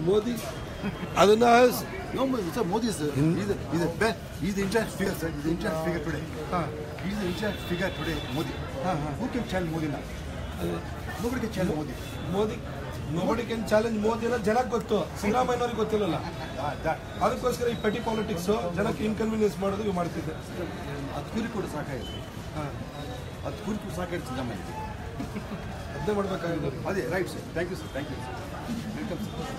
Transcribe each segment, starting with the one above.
ಮೋದಿ ಅದನ್ನ No, sir, Modi is the, he's the, he's the best, he's the interest figure, sir. He's the interest figure today. He's the interest figure today, Modi. Who can challenge Modi now? Nobody can challenge Modi. Modi nobody can challenge ಮೋದಿನ ಜನಕ್ಕೆ ಗೊತ್ತು ಸಿದ್ದರಾಮಯ್ಯನವ್ರಿಗೆ ಗೊತ್ತಿಲ್ಲಲ್ಲ Ah, that. ಅದಕ್ಕೋಸ್ಕರ ಈ petty politics ಜನಕ್ಕೆ inconvenience ಮಾಡೋದು ಇವು ಮಾಡ್ತಿದ್ದೆ ಅದು ಕುರಿ ಕೂಡ ಸಾಕಾಯ್ತು ಅದು ಕುರಿ ಕೂಡ ಸಾಕಾಯ್ತು ಸಿದ್ದರಾಮಯ್ಯ ಅದನ್ನೇ ಮಾಡ್ಬೇಕಾಗಿದೆ ಅದೇ right sir thank you sir thank you welcome sir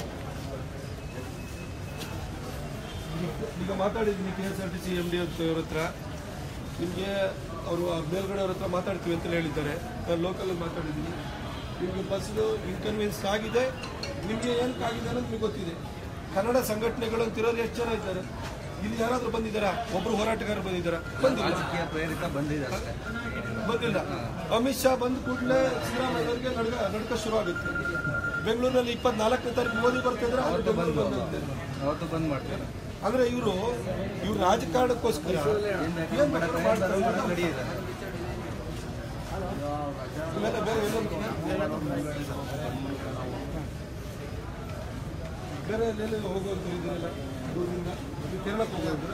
ಈಗ ಮಾತಾಡಿದ್ದೀನಿ K S R T C M D ಅಂತ ಇವ್ರ ಹತ್ರ ನಿಮಗೆ ಅವರು ಮೇಲ್ಗಡೆ ಅವ್ರ ಹತ್ರ ಮಾತಾಡ್ತೀವಿ ಅಂತ ಹೇಳಿದ್ದಾರೆ ನಾನು ಲೋಕಲಲ್ಲಿ ಮಾತಾಡಿದ್ದೀನಿ ನಿಮಗೆ ಬಸ್ದು ಇನ್ಕನ್ವೀನಿಯನ್ಸ್ ಆಗಿದೆ ನಿಮಗೆ ಏನಕ್ಕೆ ಆಗಿದೆ ಅನ್ನೋದು ನಿಮಗೆ ಗೊತ್ತಿದೆ ಕನ್ನಡ ಸಂಘಟನೆಗಳು ಅಂತಿರೋರು ಎಷ್ಟು ಜನ ಇದ್ದಾರೆ ಇಲ್ಲಿ ಯಾರಾದರೂ ಬಂದಿದ್ದಾರಾ ಒಬ್ಬರು ಹೋರಾಟಗಾರರು ಬಂದಿದ್ದಾರಾ ಬಂದಿಲ್ಲ ರಾಜಕೀಯ ಪ್ರೇರಿತ ಬಂದಿದೆ ಅಷ್ಟೇ ಬಂದಿಲ್ಲ ಅಮಿತ್ ಶಾ ಬಂದ ಕೂಡಲೇ ಸಿದ್ದರಾಮಯ್ಯವ್ರಿಗೆ ನಡ್ಕ ನಡ್ಕ ಶುರು ಆಗುತ್ತೆ ಬೆಂಗಳೂರಿನಲ್ಲಿ ಇಪ್ಪತ್ನಾಲ್ಕನೇ ತಾರೀಕು ಮೋದಿ ಬರ್ತಿದ್ರೆ ಅವ್ರು ಬೆಂಗಳೂರು ಬಂದಿರುತ್ತೆ ಅವತ್ತು ಬಂದ್ ಮಾಡ್ತಾರೆ ಅಂದ್ರೆ ಇವರು ಇವ್ರು ರಾಜಕಾರಣಕ್ಕೋಸ್ಕರ ಏನ್ ಬೇಕಾದ್ರೂ ಮಾಡ್ತಾರೆ. ನಡೆಯಿದೆ ಆಮೇಲೆ ಬೇರೆ ಎಲ್ಲೆಲ್ಲೂ- ಬೇರೆ ಎಲ್ಲೆಲ್ಲಿ ಹೋಗೋದು ಇದೆಲ್ಲ ದೂರದಿಂದ ಇದು ಕೇರಳಕ್ಕೆ ಹೋಗೋದು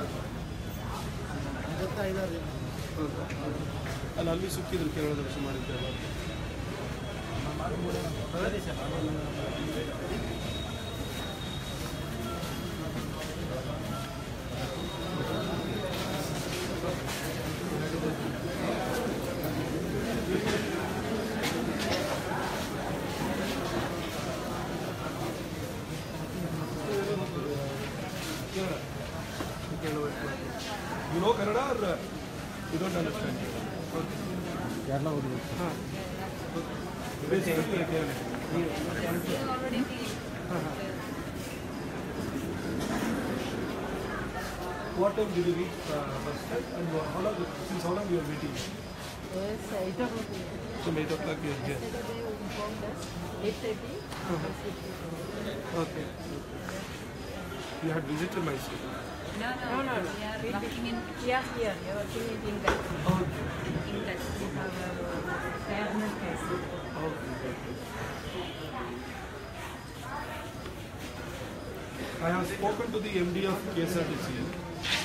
ಅಲ್ಲ ಅಲ್ಲಿ ಸುಕ್ಕಿದ್ರು ಕೇರಳದಲ್ಲಿ ಸುಮಾರಿದ್ದಾರೆ Kerala Kerala you know Kannada are you don't understand Kerala ಹೋಗಿ ಹಾಂ basically Kerala What time did you reach uh, bus stand and how long, since how long you are waiting? Yes, eight o'clock. From 8 o'clock you are here. Yesterday you informed us, eight thirty. Okay. You had visited Mysore. No, no, no. We are working in, yes, we are, we are working in India. Okay. In that, we have a fairness case. I have spoken to the MD of KSRTC.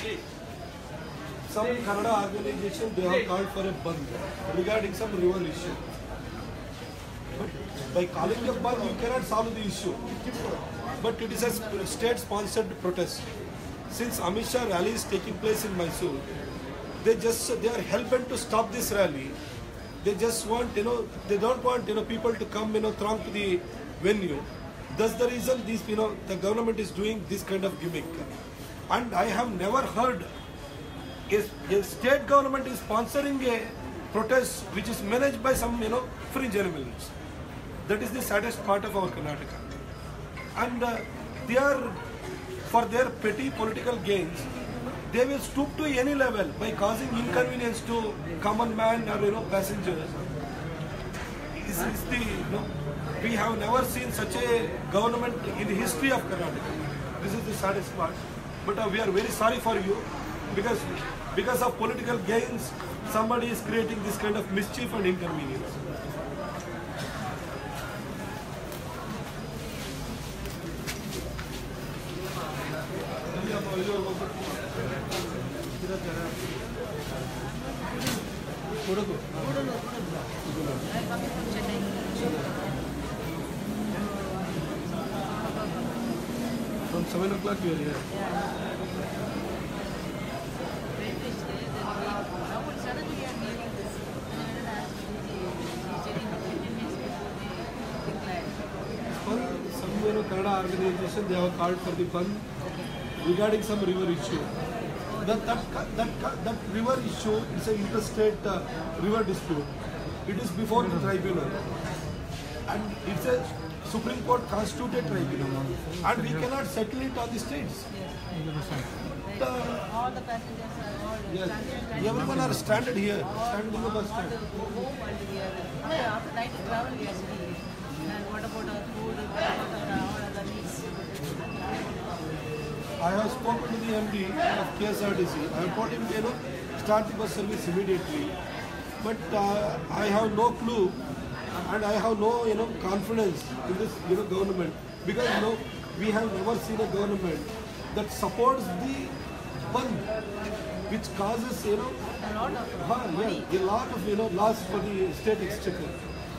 Some Kannada organization they have called for a band regarding some river issue. But by calling a band you cannot solve the issue. But it is a state sponsored protest. Since Amit Shah rally is taking place in Mysore, they just they are hell bent to stop this rally. They just want you know they don't want you know people to come you know throng to the venue. That's the reason these you know the government is doing this kind of gimmick. And I have never heard a, a state government is sponsoring a protest which is managed by some you know fringe elements. That is the saddest part of our Karnataka. And uh, they are for their petty political gains, they will stoop to any level by causing inconvenience to common man or you know passengers. Is, is the you know we have never seen such a government in the history of Karnataka. This is the saddest part. But uh, we are very sorry for you because because of political gains, somebody is creating this kind of mischief and inconvenience. Kodagu I am coming from Chennai. From 7 o'clock you are here. When we stay, then we, now suddenly we are hearing this. And I asked the teacher in Indian newspaper, they declared. One, some you know, Kannada organization, they have called for the band regarding some river issue. That, that, that, that river issue is an interstate uh, river dispute. It is before the tribunal. And it's a Supreme Court constituted tribunal. And we cannot settle it on the states. Like, Uh, all the passengers are all yes. standing. Everyone are stranded here, stranded in the bus All stand. the go home and we are, yeah, after night travel we are sitting here. And what about our food, what about our, all other needs? I have spoken to the MD of KSRTC. I have told him, you know, start the bus service immediately. But uh, I have no clue and I have no, you know, confidence in this, you know, government because, you know, we have never seen a government that supports the band, which causes, you know, A lot of huh, yeah, a lot of, you know, loss for the state exchequer.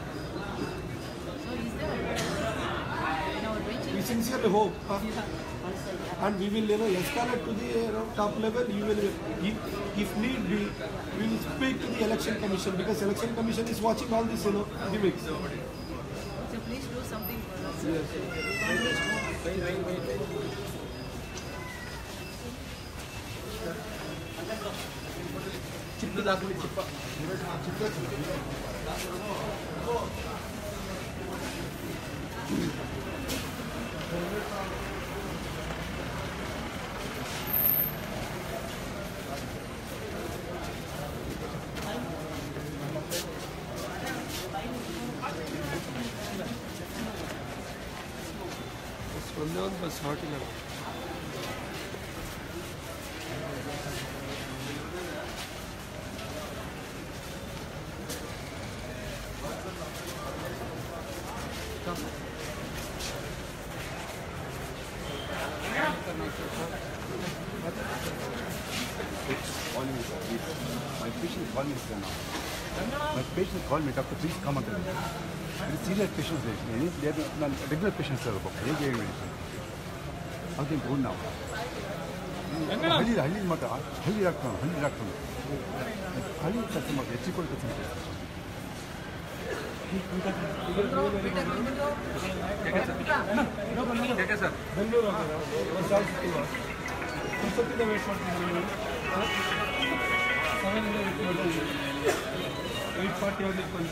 So is there in our We reaching? sincerely hope, huh, and we will, you know, escalate to the you know, top level. You will, if, if need be, we will speak to the election commission because election commission is watching all this, you know, gimmicks. So please do something for us. Yes. ಒಂದೇ ಒಂದು bus ಹೊರಟಿಲ್ಲ calling me, please. My patient called me sir, now. My patient called me, doctor, please come ಅಂತ ಹೇಳಿ. ಇದು senior patients ಇದೆ ನಾನು regular patients ಇರಬೇಕು ಹೇಗೆ ಹೇಳಿ ಅದಕ್ಕೆ ಗೋಡ್ ನಾವು ಹಳ್ಳಿ ಹಳ್ಳಿ ಮಠ ಹಳ್ಳಿ ಡಾಕ್ಟರ್ ಹಳ್ಳಿ ಡಾಕ್ಟರ್ ಹಳ್ಳಿ ಕೆಲಸ ಮಾಡಿ ಹೆಚ್ಚಿಕೊಂಡು ಕೆಲಸ ಮಾಡ್ತಾರೆ ಯಾಕೆ ಸರ್ ಬೆಂಗಳೂರು ಒಂದ್ಸತಿಂದ ವೇಟ್ ಮಾಡ್ತಿದ್ದೀನಿ ಸೆವೆನಿಂದ ವೇಟ್ ಮಾಡ್ತಿದ್ದೀನಿ ಏಯ್ಟ್ ಫಾರ್ಟಿ ಆಗಲಿಕ್ಕೆ ಬಂದು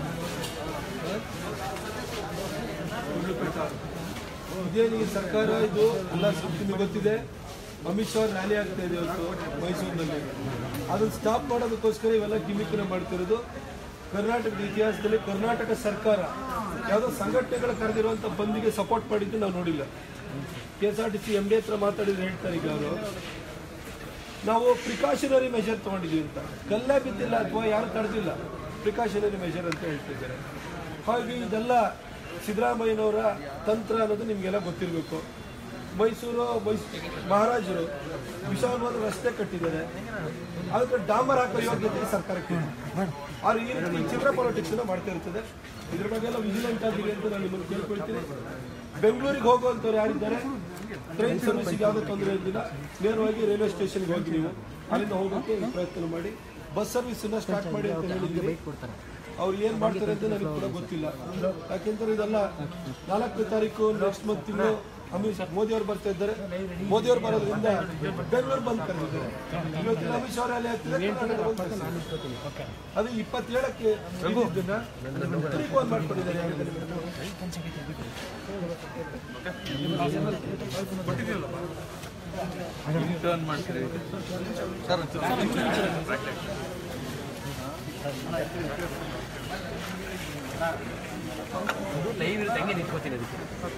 ಉಳ್ಳುಪೇಟ ಇದೇನು ಈ ಸರ್ಕಾರ ಇದು ಎಲ್ಲ ಸುದ್ದಿ ಗೊತ್ತಿದೆ ಅಮಿತ್ ಶಾ ರ್ಯಾಲಿ ಆಗ್ತಾ ಇದೆ ಇವತ್ತು ಮೈಸೂರಿನಲ್ಲಿ ಅದನ್ನು ಸ್ಟಾಪ್ ಮಾಡೋದಕ್ಕೋಸ್ಕರ ಇವೆಲ್ಲ ಗಿಮಿಕ್ನ ಮಾಡ್ತಿರೋದು ಕರ್ನಾಟಕದ ಇತಿಹಾಸದಲ್ಲಿ ಕರ್ನಾಟಕ ಸರ್ಕಾರ ಯಾವುದೋ ಸಂಘಟನೆಗಳು ಕರೆದಿರುವಂಥ ಬಂದಿಗೆ ಸಪೋರ್ಟ್ ಮಾಡಿದ್ದು ನಾವು ನೋಡಿಲ್ಲ K S R T C M D ಹತ್ರ ಮಾತಾಡಿದ್ರೆ ಹೇಳ್ತಾರೆ ಈಗ ಅವರು ನಾವು ಪ್ರಿಕಾಷನರಿ ಮೆಷರ್ ತೊಗೊಂಡಿದ್ದೀವಿ ಅಂತ ಕಲ್ಲೇ ಬಿದ್ದಿಲ್ಲ ಅಥವಾ ಯಾರು ತಡೆದಿಲ್ಲ ಪ್ರಿಕಾಷನರಿ ಮೆಷರ್ ಅಂತ ಹೇಳ್ತಿದ್ದಾರೆ ಹಾಗೆ ಇದೆಲ್ಲ ಸಿದ್ದರಾಮಯ್ಯನವರ ತಂತ್ರ ಅನ್ನೋದು ನಿಮಗೆಲ್ಲ ಗೊತ್ತಿರಬೇಕು ಮೈಸೂರು ಮೈಸೂ ಮಹಾರಾಜರು ವಿಶಾಲವಾದ ರಸ್ತೆ ಕಟ್ಟಿದ್ದಾರೆ ಅದಕ್ಕೆ ಡಾಂಬರ್ ಹಾಕೋ ಯೋಗ್ಯತೆ ಈ ಸರ್ಕಾರಕ್ಕೆ ಇಲ್ಲ. ಆದ್ರೆ ಈ ರೀತಿ ಚಿಲ್ಲರೆ ಪಾಲಿಟಿಕ್ಸ್ ಮಾಡ್ತಾ ಇರ್ತದೆ ಇದ್ರ ಬಗ್ಗೆ ಎಲ್ಲ ವಿಜಿಲೆಂಟ್ ಆಗಿದೆ ಅಂತ ನಾನು ನಿಮ್ಮನ್ನು ಕೇಳ್ಕೊಳ್ತೀನಿ ಬೆಂಗಳೂರಿಗೆ ಹೋಗುವಂಥವ್ರು ಯಾರಿದ್ದಾರೆ ಟ್ರೈನ್ ಸರ್ವಿಸ್ಗೆ ಯಾವುದೇ ತೊಂದರೆ ಇದ್ದಿಲ್ಲ ನೇರವಾಗಿ ರೈಲ್ವೆ ಸ್ಟೇಷನ್ಗೆ ಹೋಗಿ ನೀವು ಅಲ್ಲಿಂದ ಹೋಗೋಕ್ಕೆ ಪ್ರಯತ್ನ ಮಾಡಿ ಬಸ್ ಸರ್ವಿಸನ್ನ ಸ್ಟಾರ್ಟ್ ಮಾಡಿ ಅಂತ ಹೇಳಿದ್ದೀವಿ ಅವ್ರು ಏನು ಮಾಡ್ತಾರೆ ಅಂತ ನನಗೆ ಕೂಡ ಗೊತ್ತಿಲ್ಲ ಯಾಕೆಂದ್ರೆ ಇದೆಲ್ಲ ನಾಲ್ಕನೇ ತಾರೀಕು ನೆಕ್ಸ್ಟ್ ಮಂತ್ ತಿಂಗಳು ಅಮಿತ್ ಶಾ ಮೋದಿ ಅವರು ಬರ್ತಾ ಇದ್ದಾರೆ ಮೋದಿ ಅವರು ಬರೋದ್ರಿಂದ ಬೆಂಗಳೂರು ಬಂದ್ ಕರೆದಿದ್ದಾರೆ ಇವತ್ತಿನ ಅಮಿತ್ ಶಾ ರ್ಯಾಲಿ ಆಗ್ತಿದೆ ಕರ್ನಾಟಕ ಬಂದ್ ಕರೆದಿದ್ದಾರೆ. ಅದು ಇಪ್ಪತ್ತೇಳಕ್ಕೆ ಇದನ್ನ ಪ್ರೀಪೋನ್ ಮಾಡ್ಕೊಂಡಿದ್ದಾರೆ ಟರ್ನ್ ಮಾಡ್ತೀರಿ ಸರ್ ಒಂಚೂರು ಲೈವ್ ಇರುತ್ತೆ ಹಂಗೆ ನಿಂತ್ಕೋತೀನಿ ಅದಕ್ಕೆ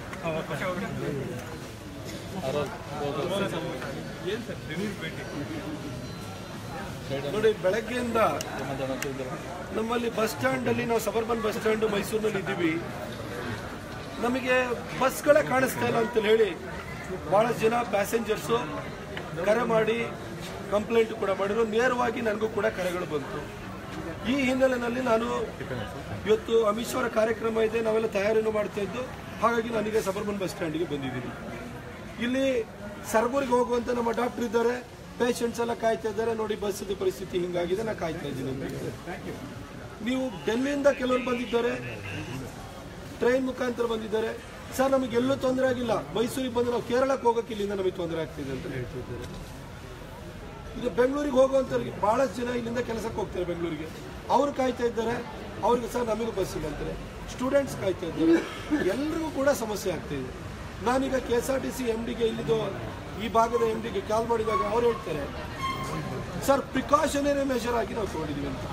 ನೋಡಿ ಬೆಳಗ್ಗೆಯಿಂದ ನಮ್ಮಲ್ಲಿ ಬಸ್ ಸ್ಟ್ಯಾಂಡ್ ಅಲ್ಲಿ ನಾವು ಸಬರ್ಬನ್ ಬಸ್ ಸ್ಟ್ಯಾಂಡ್ ಮೈಸೂರಿನಲ್ಲಿ ಇದ್ದೀವಿ ನಮಗೆ ಬಸ್ಗಳೇ ಕಾಣಿಸ್ತಾ ಇಲ್ಲ ಅಂತ ಹೇಳಿ ಬಹಳಷ್ಟು ಜನ ಪ್ಯಾಸೆಂಜರ್ಸು ಕರೆ ಮಾಡಿ ಕಂಪ್ಲೇಂಟ್ ಕೂಡ ಮಾಡಿದ್ರು ನೇರವಾಗಿ ನನಗೂ ಕೂಡ ಕರೆಗಳು ಬಂತು ಈ ಹಿನ್ನೆಲೆಯಲ್ಲಿ ನಾನು ಇವತ್ತು ಅಮಿತ್ ಶಾ ಅವರ ಕಾರ್ಯಕ್ರಮ ಇದೆ ನಾವೆಲ್ಲ ತಯಾರಿನೂ ಮಾಡ್ತಾ ಇದ್ದು ಹಾಗಾಗಿ ನಾನೀಗ ಸಬರ್ಬನ್ ಬಸ್ ಸ್ಟ್ಯಾಂಡಿಗೆ ಬಂದಿದ್ದೀನಿ ಇಲ್ಲಿ ಸರ್ಗೂರಿಗೆ ಹೋಗುವಂತ ನಮ್ಮ ಡಾಕ್ಟರ್ ಇದ್ದಾರೆ ಪೇಷಂಟ್ಸ್ ಎಲ್ಲ ಕಾಯ್ತಾ ಇದ್ದಾರೆ ನೋಡಿ ಬಸ್ಸದ ಪರಿಸ್ಥಿತಿ ಹಿಂಗಾಗಿದೆ ನಾ ಕಾಯ್ತಾ ಇದ್ದೀನಿ ಅಂತ. ನೀವು ಡೆಲ್ಲಿಯಿಂದ ಕೆಲವರು ಬಂದಿದ್ದಾರೆ ಟ್ರೈನ್ ಮುಖಾಂತರ ಬಂದಿದ್ದಾರೆ ಸರ್ ನಮಗೆ ಎಲ್ಲೂ ತೊಂದರೆ ಆಗಿಲ್ಲ ಮೈಸೂರಿಗೆ ಬಂದು ನಾವು ಕೇರಳಕ್ಕೆ ಹೋಗೋಕೆ ಇಲ್ಲಿಂದ ನಮಗೆ ತೊಂದರೆ ಆಗ್ತಿದೆ ಅಂತ ಹೇಳ್ತಿದ್ದಾರೆ ಈಗ ಬೆಂಗಳೂರಿಗೆ ಹೋಗುವಂಥವ್ರಿಗೆ ಬಹಳಷ್ಟು ಜನ ಇಲ್ಲಿಂದ ಕೆಲಸಕ್ಕೆ ಹೋಗ್ತಾರೆ ಬೆಂಗಳೂರಿಗೆ ಅವರು ಕಾಯ್ತಾ ಇದ್ದಾರೆ ಅವ್ರಿಗೆ ಸರ್ ನಮಗೂ ಬಸ್ ಇಲ್ಲ ಅಂತಾರೆ ಸ್ಟೂಡೆಂಟ್ಸ್ ಕಾಯ್ತಾ ಇದ್ದಾರೆ ಎಲ್ರಿಗೂ ಕೂಡ ಸಮಸ್ಯೆ ಆಗ್ತಾ ಇದೆ ನಾನೀಗ K S R T C M ಡಿಗೆ ಇಲ್ಲಿದ್ದು ಈ ಭಾಗದ ಎಮ್ ಡಿಗೆ ಕಾಲ್ ಮಾಡಿದಾಗ ಅವ್ರು ಹೇಳ್ತಾರೆ ಸರ್ ಪ್ರಿಕಾಷನರಿ ಮೆಷರ್ ಆಗಿ ನಾವು ತಗೊಂಡಿದ್ದೀವಿ ಅಂತ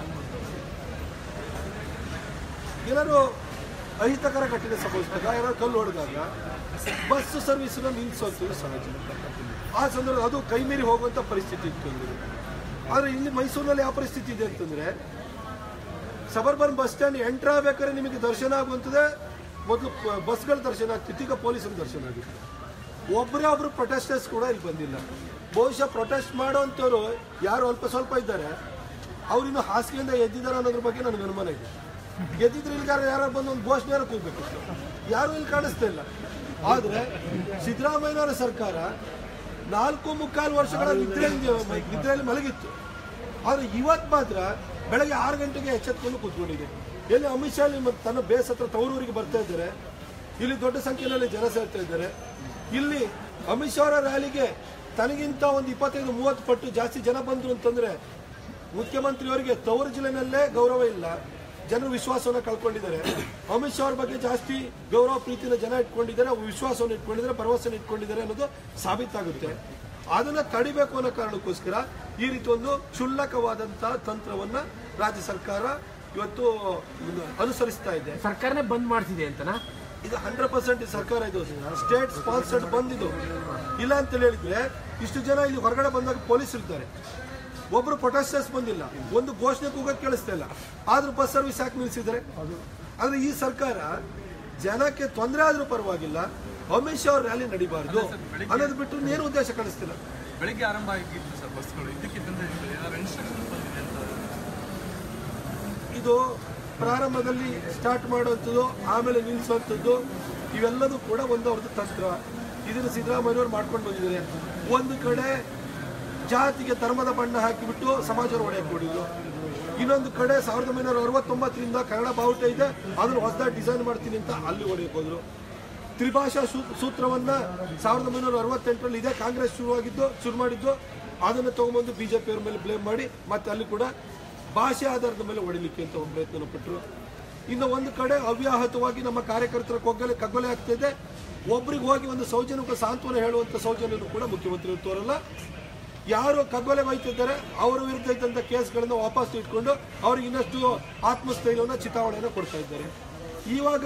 ಏನಾದ್ರು ಅಹಿತಕರ ಘಟನೆ ಸಂಭವಿಸಿದಾಗ ಏನಾದ್ರು ಕಲ್ಲು ಹೊಡೆದಾಗ ಬಸ್ ಸರ್ವಿಸ್ನ ನಿಲ್ಲಿಸೋದು ಸಹಜ ಆ ಸಂದರ್ಭ ಅದು ಕೈ ಮೀರಿ ಹೋಗುವಂಥ ಪರಿಸ್ಥಿತಿ ಇತ್ತು ಅಲ್ಲಿ. ಆದರೆ ಇಲ್ಲಿ ಮೈಸೂರಿನಲ್ಲಿ ಯಾವ ಪರಿಸ್ಥಿತಿ ಇದೆ ಅಂತಂದ್ರೆ ಸಬರ್ಬನ್ ಬಸ್ ಸ್ಟ್ಯಾಂಡ್ ಎಂಟ್ರ್ ಆಗ್ಬೇಕಾದ್ರೆ ನಿಮಗೆ ದರ್ಶನ ಆಗುವಂಥದ್ದೇ ಮೊದಲು ಬಸ್ಗಳ ದರ್ಶನ ಆಗ್ತಿತ್ತು ಈಗ ಪೊಲೀಸರ ದರ್ಶನ ಆಗುತ್ತೆ ಒಬ್ಬರೇ ಒಬ್ರು ಪ್ರೊಟೆಸ್ಟರ್ಸ್ ಕೂಡ ಇಲ್ಲಿ ಬಂದಿಲ್ಲ ಬಹುಶಃ ಪ್ರೊಟೆಸ್ಟ್ ಮಾಡೋಂಥವ್ರು ಯಾರು ಅಲ್ಪ ಸ್ವಲ್ಪ ಇದ್ದಾರೆ ಅವ್ರು ಇನ್ನು ಹಾಸಿಗೆಯಿಂದ ಎದ್ದಿದ್ದಾರೆ ಅನ್ನೋದ್ರ ಬಗ್ಗೆ ನನಗೆ ಅನುಮಾನ ಇದೆ ಎದ್ದಿದ್ರೆ ಇಲ್ಲಿಗಾರ ಯಾರು ಬಂದು ಒಂದು ಘೋಷಣೆ ಕೂಗಬೇಕು ಯಾರು ಇಲ್ಲಿ ಕಾಣಿಸ್ತಾ ಇಲ್ಲ ಆದರೆ ಸಿದ್ದರಾಮಯ್ಯನವರ ಸರ್ಕಾರ ನಾಲ್ಕು ಮುಕ್ಕಾಲು ವರ್ಷಗಳ ನಿದ್ರೆಯಲ್ಲಿ ನಿದ್ರೆಯಲ್ಲಿ ಮಲಗಿತ್ತು ಆದರೆ ಇವತ್ತು ಮಾತ್ರ ಬೆಳಗ್ಗೆ ಆರು ಗಂಟೆಗೆ ಎಚ್ಚೆತ್ಕೊಂಡು ಕೂತ್ಕೊಂಡಿದೆ ಎಲ್ಲಿ ಅಮಿತ್ ಶಾ ಇಲ್ಲಿ ಮತ್ತೆ ತನ್ನ ಬೇಸ್ ಹತ್ರ ತವರೂರಿಗೆ ಬರ್ತಾ ಇದ್ದಾರೆ ಇಲ್ಲಿ ದೊಡ್ಡ ಸಂಖ್ಯೆಯಲ್ಲಿ ಜನ ಸೇರ್ತಾ ಇದ್ದಾರೆ ಇಲ್ಲಿ ಅಮಿತ್ ಶಾ ಅವರ ರ್ಯಾಲಿಗೆ ತನಗಿಂತ ಒಂದು ಇಪ್ಪತ್ತೈದು ಮೂವತ್ತು ಪಟ್ಟು ಜಾಸ್ತಿ ಜನ ಬಂದ್ರು ಅಂತಂದ್ರೆ ಮುಖ್ಯಮಂತ್ರಿಯವರಿಗೆ ತವರು ಜಿಲ್ಲೆನಲ್ಲೇ ಗೌರವ ಇಲ್ಲ ಜನರು ವಿಶ್ವಾಸವನ್ನ ಕಳ್ಕೊಂಡಿದ್ದಾರೆ ಅಮಿತ್ ಶಾ ಅವ್ರ ಬಗ್ಗೆ ಜಾಸ್ತಿ ಗೌರವ ಪ್ರೀತಿನ ಜನ ಇಟ್ಕೊಂಡಿದ್ದಾರೆ ಅವ್ರು ವಿಶ್ವಾಸವನ್ನು ಇಟ್ಕೊಂಡಿದ್ದಾರೆ ಭರವಸೆನ ಇಟ್ಕೊಂಡಿದ್ದಾರೆ ಅನ್ನೋದು ಸಾಬೀತಾಗುತ್ತೆ ಅದನ್ನ ತಡಿಬೇಕು ಅನ್ನೋ ಕಾರಣಕ್ಕೋಸ್ಕರ ಈ ರೀತಿ ಒಂದು ಕ್ಷುಲ್ಲಕವಾದಂತಹ ತಂತ್ರವನ್ನ ರಾಜ್ಯ ಸರ್ಕಾರ ಇವತ್ತು ಅನುಸರಿಸ್ತಾ ಇದೆ ಸರ್ಕಾರನೇ ಬಂದ್ ಮಾಡ್ತಿದೆ ಅಂತನಾ ಇದು ಹಂಡ್ರೆಡ್ ಪರ್ಸೆಂಟ್ ಸರ್ಕಾರ ಇದು ಸ್ಟೇಟ್ ಸ್ಪಾನ್ಸರ್ಡ್ ಬಂದಿದ್ದು ಇಲ್ಲ ಅಂತ ಹೇಳಿದ್ರೆ ಇಷ್ಟು ಜನ ಇಲ್ಲಿ ಹೊರಗಡೆ ಬಂದಾಗ ಪೊಲೀಸ್ ಇರ್ತಾರೆ ಒಬ್ರು ಪ್ರೊಟೆಸ್ಟರ್ಸ್ ಬಂದಿಲ್ಲ ಒಂದು ಘೋಷಣೆ ಕೂಗೋದು ಕೇಳಿಸ್ತಾ ಇಲ್ಲ ಆದ್ರೂ ಬಸ್ ಸರ್ವಿಸ್ ಯಾಕೆ ನಿಲ್ಲಿಸಿದ್ದಾರೆ ಆದ್ರೆ ಈ ಸರ್ಕಾರ ಜನಕ್ಕೆ ತೊಂದರೆ ಆದ್ರೂ ಪರವಾಗಿಲ್ಲ ಅಮಿತ್ ಶಾ ಅವ್ರ ರ್ಯಾಲಿ ನಡಿಬಾರ್ದು ಅನ್ನೋದು ಬಿಟ್ಟು ಏನು ಉದ್ದೇಶ ಕಾಣಿಸ್ತಿಲ್ಲ ಬೆಳಿಗ್ಗೆ ಆರಂಭ ಆಗಿತ್ತು ಸರ್ ಬಸ್ಗಳು ಇದಕ್ಕಿದ್ದಂತೆ ಏನಾದ್ರು ಇನ್ಸ್ಟ್ರಕ್ಷನ್ ಬಂದಿದೆ ಅಂತ ಇದು ಪ್ರಾರಂಭದಲ್ಲಿ ಸ್ಟಾರ್ಟ್ ಮಾಡುವಂಥದ್ದು ಆಮೇಲೆ ನಿಲ್ಲಿಸುವಂಥದ್ದು ಇವೆಲ್ಲದೂ ಕೂಡ ಒಂದು ಅವ್ರದ್ದು ತಂತ್ರ ಇದನ್ನು ಸಿದ್ದರಾಮಯ್ಯವ್ರು ಮಾಡ್ಕೊಂಡು ಬಂದಿದ್ದಾರೆ ಒಂದು ಕಡೆ ಜಾತಿಗೆ ಧರ್ಮದ ಬಣ್ಣ ಹಾಕಿಬಿಟ್ಟು ಸಮಾಜವನ್ನು ಒಡೆಯಕ್ಕೆ ನೋಡಿದ್ರು ಇನ್ನೊಂದು ಕಡೆ ಸಾವಿರದ ಒಂಬೈನೂರ ಅರವತ್ತೊಂಬತ್ತರಿಂದ ಕನ್ನಡ ಬಾವುಟ ಇದೆ ಅದನ್ನು ಹೊಸದಾಗಿ ಡಿಸೈನ್ ಮಾಡ್ತೀನಿ ಅಂತ ಅಲ್ಲಿ ಹೊಡೆಯಕ್ಕೆ ಹೋದ್ರು ತ್ರಿಭಾಷಾ ಸೂ- ಸೂತ್ರವನ್ನ ಸಾವಿರದ ಒಂಬೈನೂರ ಅರವತ್ತೆಂಟರಲ್ಲಿ ಇದೇ ಕಾಂಗ್ರೆಸ್ ಶುರುವಾಗಿದ್ದು ಶುರು ಮಾಡಿದ್ದು ಅದನ್ನು ತಗೊಂಬಂದು ಬಿಜೆಪಿಯವ್ರ ಮೇಲೆ ಬ್ಲೇಮ್ ಮಾಡಿ ಮತ್ತೆ ಅಲ್ಲಿ ಕೂಡ ಭಾಷೆ ಆಧಾರದ ಮೇಲೆ ಹೊಡಿಲಿಕ್ಕೆ ಅಂತ ಒಂದು ಪ್ರಯತ್ನ ಪಟ್ಟರು ಇನ್ನು ಒಂದು ಕಡೆ ಅವ್ಯಾಹತವಾಗಿ ನಮ್ಮ ಕಾರ್ಯಕರ್ತರ ಕೊಗ್ಗಲೆ ಕಗ್ಗೊಲೆ ಆಗ್ತಿದೆ ಒಬ್ರಿಗೆ ಹೋಗಿ ಒಂದು ಸೌಜನ್ಯಕ್ಕೆ ಸಾಂತ್ವನ ಹೇಳುವಂತ ಸೌಜನ್ಯನು ಕೂಡ ಮುಖ್ಯಮಂತ್ರಿ ತೋರಲ್ಲ ಯಾರು ಕಗ್ಗೊಲೆ ಬೈತಿದ್ದಾರೆ ಅವರ ವಿರುದ್ಧ ಇದ್ದಂಥ ಕೇಸ್ಗಳನ್ನು ವಾಪಸ್ ಇಟ್ಕೊಂಡು ಅವ್ರಿಗೆ ಇನ್ನಷ್ಟು ಆತ್ಮಸ್ಥೈರ್ಯವನ್ನು ಚಿತಾವಣೆಯನ್ನು ಕೊಡ್ತಾ ಇದ್ದಾರೆ ಇವಾಗ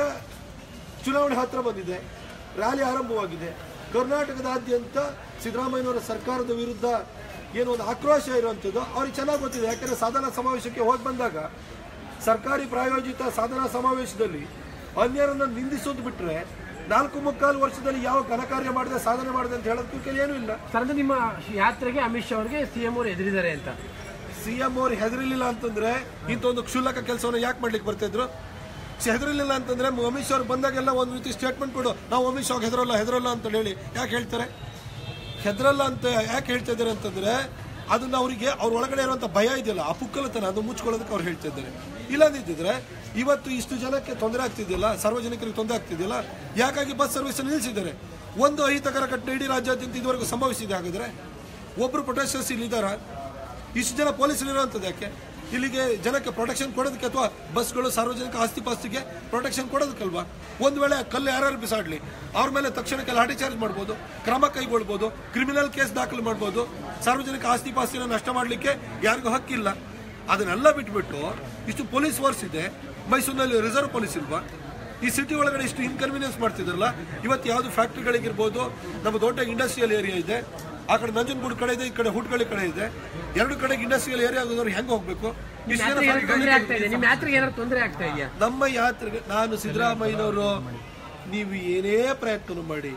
ಚುನಾವಣೆ ಹತ್ರ ಬಂದಿದೆ ರ್ಯಾಲಿ ಆರಂಭವಾಗಿದೆ ಕರ್ನಾಟಕದಾದ್ಯಂತ ಸಿದ್ದರಾಮಯ್ಯನವರ ಸರ್ಕಾರದ ವಿರುದ್ಧ ಏನು ಒಂದು ಆಕ್ರೋಶ ಇರುವಂಥದ್ದು ಅವ್ರಿಗೆ ಚೆನ್ನಾಗಿ ಗೊತ್ತಿದೆ ಯಾಕಂದ್ರೆ ಸಾಧನಾ ಸಮಾವೇಶಕ್ಕೆ ಹೋಗಿ ಬಂದಾಗ ಸರ್ಕಾರಿ ಪ್ರಾಯೋಜಿತ ಸಾಧನಾ ಸಮಾವೇಶದಲ್ಲಿ ಅನ್ಯರನ್ನು ನಿಂದಿಸೋದು ಬಿಟ್ರೆ ನಾಲ್ಕು ಮುಕ್ಕಾಲು ವರ್ಷದಲ್ಲಿ ಯಾವ ಘನಕಾರ್ಯ ಮಾಡಿದೆ ಸಾಧನೆ ಮಾಡಿದೆ ಅಂತ ಹೇಳೋದಕ್ಕೆ ಏನೂ ಇಲ್ಲ ಸರ್ ಅಂದ್ರೆ ನಿಮ್ಮ ಯಾತ್ರೆಗೆ ಅಮಿತ್ ಶಾ ಅವರಿಗೆ ಸಿಎಂ ಅವರು ಎದುರಿದ್ದಾರೆ ಅಂತ ಸಿಎಂ ಅವ್ರು ಹೆದರಿಲಿಲ್ಲ ಅಂತಂದ್ರೆ ಇಂಥ ಒಂದು ಕ್ಷುಲ್ಲಕ ಕೆಲಸವನ್ನು ಯಾಕೆ ಮಾಡ್ಲಿಕ್ಕೆ ಬರ್ತಾ ಇದ್ರು ಹೆದರಿಲಿಲ್ಲ ಅಂತಂದ್ರೆ ಮ- ಅಮಿತ್ ಶಾ ಅವ್ರು ಬಂದಾಗೆಲ್ಲ ಒಂದು ರೀತಿ ಸ್ಟೇಟ್ಮೆಂಟ್ ಕೊಡು ನಾವು ಅಮಿತ್ ಶಾ ಹೆದರಲ್ಲ ಹೆದರಲ್ಲ ಅಂತ ಹೇಳಿ ಯಾಕೆ ಹೇಳ್ತಾರೆ ಹೆದರಲ್ಲ ಅಂತ ಯಾಕೆ ಹೇಳ್ತಾ ಇದ್ದಾರೆ ಅಂತಂದ್ರೆ ಅದನ್ನ ಅವರಿಗೆ ಅವ್ರ ಒಳಗಡೆ ಇರುವಂತ ಭಯ ಇದೆಯಲ್ಲ ಆ ಪುಕ್ಕಲತನ ಅದು ಮುಚ್ಕೊಳ್ಳೋದಕ್ಕೆ ಅವ್ರು ಹೇಳ್ತಾ ಇದ್ದಾರೆ ಇಲ್ಲದಿದ್ದರೆ ಇವತ್ತು ಇಷ್ಟು ಜನಕ್ಕೆ ತೊಂದರೆ ಆಗ್ತಿದೆಯಲ್ಲ ಸಾರ್ವಜನಿಕರಿಗೆ ತೊಂದರೆ ಆಗ್ತಿದೆಯಲ್ಲ ಯಾಕಾಗಿ ಬಸ್ ಸರ್ವಿಸ್ ನಿಲ್ಲಿಸಿದ್ದಾರೆ ಒಂದು ಅಹಿತಕರ ಘಟನೆ ಇಡೀ ರಾಜ್ಯಾದ್ಯಂತ ಇದುವರೆಗೂ ಸಂಭವಿಸಿದೆ ಹಾಗಾದ್ರೆ ಒಬ್ರು ಪ್ರೊಟೆಸ್ಟರ್ಸ್ ಇಲ್ಲಿದ್ದಾರಾ ಇಷ್ಟು ಜನ ಪೊಲೀಸರು ಇರುವಂಥದ್ದು ಯಾಕೆ ಇಲ್ಲಿಗೆ ಜನಕ್ಕೆ ಪ್ರೊಟೆಕ್ಷನ್ ಕೊಡೋದಕ್ಕೆ ಅಥವಾ ಬಸ್ಗಳು ಸಾರ್ವಜನಿಕ ಆಸ್ತಿ ಪಾಸ್ತಿಗೆ ಪ್ರೊಟೆಕ್ಷನ್ ಕೊಡೋದಕ್ಕಲ್ವಾ ಒಂದು ವೇಳೆ ಕಲ್ಲು ಯಾರ್ಯಾರು ಬಿಸಾಡ್ಲಿ ಅವ್ರ ಮೇಲೆ ತಕ್ಷಣಕ್ಕೆ ಲಾಠಿ ಚಾರ್ಜ್ ಮಾಡ್ಬೋದು ಕ್ರಮ ಕೈಗೊಳ್ಬೋದು ಕ್ರಿಮಿನಲ್ ಕೇಸ್ ದಾಖಲು ಮಾಡ್ಬೋದು ಸಾರ್ವಜನಿಕ ಆಸ್ತಿ ಪಾಸ್ತಿನ ನಷ್ಟ ಮಾಡಲಿಕ್ಕೆ ಯಾರಿಗೂ ಹಕ್ಕಿಲ್ಲ ಅದನ್ನೆಲ್ಲ ಬಿಟ್ಬಿಟ್ಟು ಇಷ್ಟು ಪೊಲೀಸ್ ಫೋರ್ಸ್ ಇದೆ ಮೈಸೂರಿನಲ್ಲಿ ರಿಸರ್ವ್ ಪೊಲೀಸ್ ಇಲ್ವಾ ಈ ಸಿಟಿ ಒಳಗಡೆ ಇಷ್ಟು ಇನ್ಕನ್ವೀನಿಯನ್ಸ್ ಮಾಡ್ತಿದ್ರಲ್ಲ ಇವತ್ತು ಯಾವುದು ಫ್ಯಾಕ್ಟ್ರಿಗಳಿಗಿರ್ಬೋದು ನಮ್ಮ ದೊಡ್ಡ ಇಂಡಸ್ಟ್ರಿಯಲ್ ಏರಿಯಾ ಇದೆ ಆ ಕಡೆ ನಂಜನಗೂಡು ಕಡೆ ಇದೆ ಈ ಕಡೆ ಹುಟ್ಗಳಿ ಕಡೆ ಇದೆ ಎರಡು ಕಡೆಗೆ ಇಂಡಸ್ಟ್ರಿಯಲ್ ಏರಿಯಾ ಆಗೋದವ್ರು ಹೆಂಗೆ ಹೋಗ್ಬೇಕು ಇಷ್ಟು ಜನ ಯಾತ್ರೆಗೆ ಏನಾದ್ರು ತೊಂದರೆ factory ಆಗ್ತಾ ಇದೆ ನಿಮ್ಮ ಯಾತ್ರೆಗೆ ಏನಾದ್ರು ತೊಂದರೆ ಆಗ್ತಾ ಇದೆಯಾ ನಮ್ಮ ಯಾತ್ರೆಗೆ ನಾನು ಸಿದ್ದರಾಮಯ್ಯನವರು ನೀವು ಏನೇ ಪ್ರಯತ್ನ ಮಾಡಿ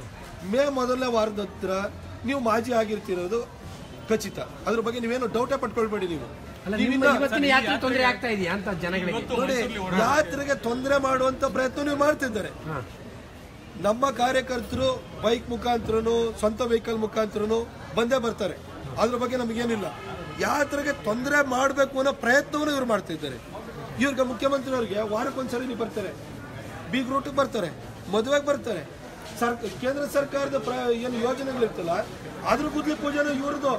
ಮೇ ಮೊದಲನೇ ವಾರದ ಹತ್ರ ನೀವು ಮಾಜಿ ಆಗಿರ್ತಿರೋದು ಖಚಿತ ಅದ್ರ ಬಗ್ಗೆ ನೀವೇನು ಡೌಟೇ ಪಟ್ಕೊಳ್ಬೇಡಿ ನೀವು ಅಲ್ಲ ನಿಮ್ಮ ಇವತ್ತಿನ ಯಾತ್ರೆ ತೊಂದರೆ ಆಗ್ತಾ ಇದೆಯಾ ಅಂತ ಜನಗಳಿಗೆ ನೋಡಿ ಯಾತ್ರೆಗೆ ತೊಂದರೆ ಮಾಡುವಂತ ಪ್ರಯತ್ನ ನೀವು ಮಾಡ್ತಿದ್ದಾರೆ ಹಾ. ನಮ್ಮ ಕಾರ್ಯಕರ್ತರು ಬೈಕ್ ಮುಖಾಂತರನು ಸ್ವಂತ ವೆಹಿಕಲ್ ಮುಖಾಂತರನು ಬಂದೇ ಬರ್ತಾರೆ ಅದ್ರ ಬಗ್ಗೆ ನಮಗೇನಿಲ್ಲ ಯಾತ್ರೆಗೆ ತೊಂದರೆ ಮಾಡಬೇಕು ಅನ್ನೋ ಪ್ರಯತ್ನವನ್ನು ಇವ್ರು ಮಾಡ್ತಾ ಇದ್ದಾರೆ ಇವ್ರಿಗೆ ಮುಖ್ಯಮಂತ್ರಿಯವರಿಗೆ ವಾರಕ್ಕೊಂದ್ಸರಿ ನೀವು ಬರ್ತಾರೆ ಬೀಗ್ ರೂಟ್ಗೆ ಬರ್ತಾರೆ ಮದುವೆಗೆ ಬರ್ತಾರೆ ಸರ್ ಕೇಂದ್ರ ಸರ್ಕಾರದ ಪ್ರ ಏನು ಯೋಜನೆಗಳಿರ್ತಲ್ಲ ಅದ್ರ ಗುದ್ಲಿ ಪೂಜೆನೂ ಇವ್ರದ್ದು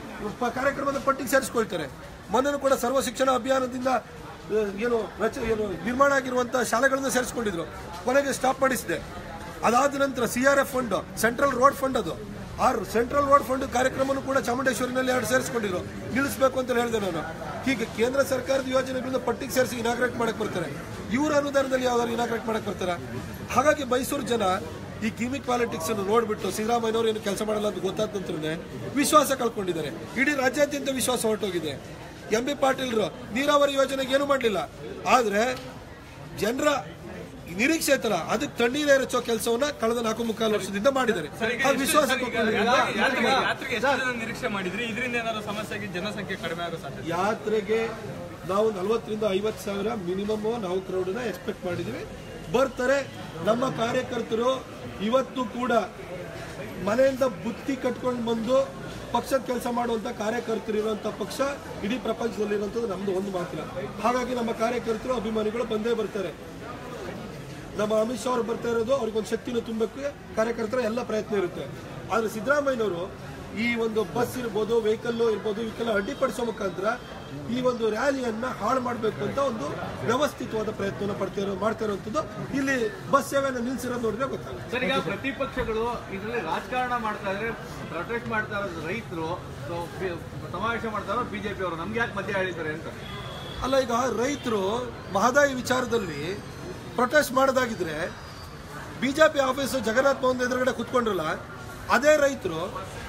ಪ- ಕಾರ್ಯಕ್ರಮದ ಪಟ್ಟಿಗೆ ಸೇರಿಸ್ಕೊಳ್ತಾರೆ ಮೊನ್ನೆ ಕೂಡ ಸರ್ವ ಶಿಕ್ಷಣ ಅಭಿಯಾನದಿಂದ ಆ, ಏನು ರಚ ಏನು ನಿರ್ಮಾಣ ಆಗಿರುವಂತ ಶಾಲೆಗಳನ್ನು ಸೇರಿಸ್ಕೊಂಡಿದ್ರು ಕೊನೆಗೆ ಸ್ಟಾಪ್ ಮಾಡಿಸಿದೆ ಅದಾದ ನಂತರ C R F fund central road fund ಅದು ಆ ಸೆಂಟ್ರಲ್ ರೋಡ್ ಫಂಡ್ ಕಾರ್ಯಕ್ರಮವನ್ನು ಕೂಡ ಚಾಮುಂಡೇಶ್ವರಿನಲ್ಲಿ ಎರಡು ಸೇರಿಸ್ಕೊಂಡಿದ್ರು ನಿಲ್ಲಿಸಬೇಕು ಅಂತ ಹೇಳಿದೆ ನಾನು ಹೀಗೆ ಕೇಂದ್ರ ಸರ್ಕಾರದ ಯೋಜನೆಗಳನ್ನ ಪಟ್ಟಿಗೆ ಸೇರಿಸಿ ಇನಾಗ್ರೇಟ್ ಮಾಡಕ್ ಬರ್ತಾರೆ ಇವರ ಅನುದಾನದಲ್ಲಿ ಯಾವ್ದಾದ್ರು ಇನಾಗ್ರೇಟ್ ಮಾಡಕ್ ಬರ್ತಾರ ಹಾಗಾಗಿ ಮೈಸೂರು ಜನ ಈ ಗಿಮಿಕ್ ಪಾಲಿಟಿಕ್ಸ್ ಅನ್ನು ನೋಡ್ಬಿಟ್ಟು ಸಿದ್ದರಾಮಯ್ಯನವರು ಏನು ಕೆಲಸ ಮಾಡಲ್ಲ ಅಂತ ಗೊತ್ತಾದ ನಂತರನೇ ವಿಶ್ವಾಸ ಕಳ್ಕೊಂಡಿದ್ದಾರೆ ಇಡೀ ರಾಜ್ಯಾದ್ಯಂತ ವಿಶ್ವಾಸ ಹೊರಟೋಗಿದೆ ಎಂ ಬಿ ಪಾಟೀಲ್ರು ನೀರಾವರಿ ಯೋಜನೆಗೆ ಏನು ಮಾಡಲಿಲ್ಲ ಆದ್ರೆ ಜನರ ನಿರೀಕ್ಷೆ ಐತಲ್ಲ ಅದಕ್ಕೆ ತಣ್ಣೀರೇ ರಚೋ ಕೆಲಸವನ್ನ ಕಳೆದ ನಾಲ್ಕು ಮುಕ್ಕಾಲು ವರ್ಷದಿಂದ ಮಾಡಿದ್ದಾರೆ ಆ ವಿಶ್ವಾಸ ಯಾತ್ರೆಗೆ ಯಾತ್ರೆಗೆ ಎಷ್ಟು ಜನ ನಿರೀಕ್ಷೆ ಮಾಡಿದ್ರಿ ಇದರಿಂದ ಏನಾದ್ರು ಸಮಸ್ಯೆ ಆಗಿ ಜನಸಂಖ್ಯೆ ಕಡಿಮೆ ಆಗೋ ಸಾಧ್ಯತೆ ಯಾತ್ರೆಗೆ ನಾವು ನಲವತ್ತರಿಂದ ಐವತ್ತು ಸಾವಿರ ಮಿನಿಮಮ್ ನಾವು ಕ್ರೌಡನ್ನ ಎಕ್ಸ್ಪೆಕ್ಟ್ ಮಾಡಿದ್ವಿ ಬರ್ತಾರೆ ನಮ್ಮ ಕಾರ್ಯಕರ್ತರು ಇವತ್ತು ಕೂಡ ಮನೆಯಿಂದ ಬುತ್ತಿ ಕಟ್ಕೊಂಡು ಬಂದು ಪಕ್ಷದ ಕೆಲಸ ಮಾಡುವಂತ ಕಾರ್ಯಕರ್ತರು ಇರುವಂತ ಪಕ್ಷ ಇಡೀ ಪ್ರಪಂಚದಲ್ಲಿರುವಂಥದ್ದು ನಮ್ದು ಒಂದು ಮಾತಿಲ್ಲ ಹಾಗಾಗಿ ನಮ್ಮ ಕಾರ್ಯಕರ್ತರು ಅಭಿಮಾನಿಗಳು ಬಂದೇ ಬರ್ತಾರೆ ನಮ್ಮ ಅಮಿತ್ ಶಾ ಅವರು ಬರ್ತಾ ಇರೋದು ಅವ್ರಿಗೊಂದು ಶಕ್ತಿನ ತುಂಬಕ್ಕೆ ಕಾರ್ಯಕರ್ತರ ಎಲ್ಲ ಪ್ರಯತ್ನ ಇರುತ್ತೆ ಆದ್ರೆ ಸಿದ್ದರಾಮಯ್ಯನವರು ಈ ಒಂದು ಬಸ್ ಇರ್ಬೋದು ವೆಹಿಕಲ್ ಇರ್ಬೋದು ಇವಕ್ಕೆಲ್ಲ ಅಡ್ಡಿಪಡಿಸೋ ಮುಖಾಂತರ ಈ ಒಂದು ರ್ಯಾಲಿಯನ್ನ ಹಾಳು ಮಾಡಬೇಕು ಅಂತ ಒಂದು ವ್ಯವಸ್ಥಿತವಾದ ಪ್ರಯತ್ನವನ್ನು ಪಡ್ತಾ ಇರೋ ಮಾಡ್ತಾ ಇರುವಂಥದ್ದು ಇಲ್ಲಿ ಬಸ್ ಸೇವೆಯನ್ನು ನಿಲ್ಸಿರೋದು ನೋಡಿದ್ರೆ ಗೊತ್ತಾಗುತ್ತೆ ಸರ್ ಈಗ ಪ್ರತಿಪಕ್ಷಗಳು ಇದರಲ್ಲಿ ರಾಜಕಾರಣ ಮಾಡ್ತಾ ಇದ್ರೆ ಪ್ರೊಟೆಸ್ಟ್ ಮಾಡ್ತಾ ಇರೋದು ರೈತರು ಸೊ, ಬಿ- ಸಮಾವೇಶ ಮಾಡ್ತಾ ಇರೋ ಬಿಜೆಪಿ ಅವರು ನಮ್ಗೆ ಯಾಕೆ ಮಧ್ಯ ಹೇಳಿದ್ದಾರೆ ಅಂತ ಅಲ್ಲ ಈಗ ರೈತರು ಮಹದಾಯಿ ವಿಚಾರದಲ್ಲಿ ಪ್ರೊಟೆಸ್ಟ್ ಮಾಡೋದಾಗಿದ್ರೆ ಬಿಜೆಪಿ ಆಫೀಸ್ ಜಗನ್ನಾಥ್ ಭವನ್ ಎದುರುಗಡೆ ಕುತ್ಕೊಂಡ್ರಲ್ಲ ಅದೇ ರೈತರು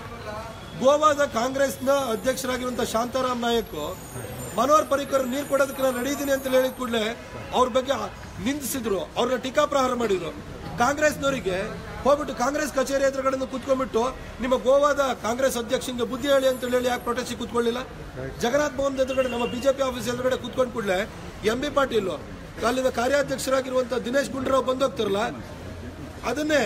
ಗೋವಾದ ಕಾಂಗ್ರೆಸ್ನ ಅಧ್ಯಕ್ಷರಾಗಿರುವಂತಹ ಶಾಂತಾರಾಮ್ ನಾಯಕ್ ಮನೋಹರ್ ಪರಿಕರ್ ನೀರು ಕೊಡೋದಕ್ಕೆ ನಾನು ನಡೀತೀನಿ ಅಂತ ಹೇಳಿದ ಕೂಡಲೇ ಅವ್ರ ಬಗ್ಗೆ ನಿಂದಿಸಿದ್ರು ಅವ್ರನ್ನ ಟೀಕಾಪ್ರಹಾರ ಮಾಡಿದ್ರು ಕಾಂಗ್ರೆಸ್ನವರಿಗೆ ಹೋಗ್ಬಿಟ್ಟು ಕಾಂಗ್ರೆಸ್ ಕಚೇರಿ ಎದುರುಗಡೆ ಕುತ್ಕೊಂಡ್ಬಿಟ್ಟು ನಿಮ್ಮ ಗೋವಾದ ಕಾಂಗ್ರೆಸ್ ಅಧ್ಯಕ್ಷನಿಗೆ ಬುದ್ಧಿ ಹೇಳಿ ಅಂತ ಹೇಳಿ ಯಾಕೆ ಪ್ರೊಟೆಸ್ಟ್ ಕೂತ್ಕೊಳ್ಳಿಲ್ಲ ಜಗನ್ನಾಥ್ ಭವನ್ ಎದುರುಗಡೆ ನಮ್ಮ ಬಿಜೆಪಿ ಆಫೀಸ್ ಎದುರುಗಡೆ ಕೂತ್ಕೊಂಡ್ ಕೂಡಲೇ ಎಂ ಬಿ ಪಾಟೀಲ್ ಅಲ್ಲಿನ ಕಾರ್ಯಾಧ್ಯಕ್ಷರಾಗಿರುವಂತಹ ದಿನೇಶ್ ಗುಂಡೂರಾವ್ ಬಂದೋಗ್ತಾರಲ್ಲ ಅದನ್ನೇ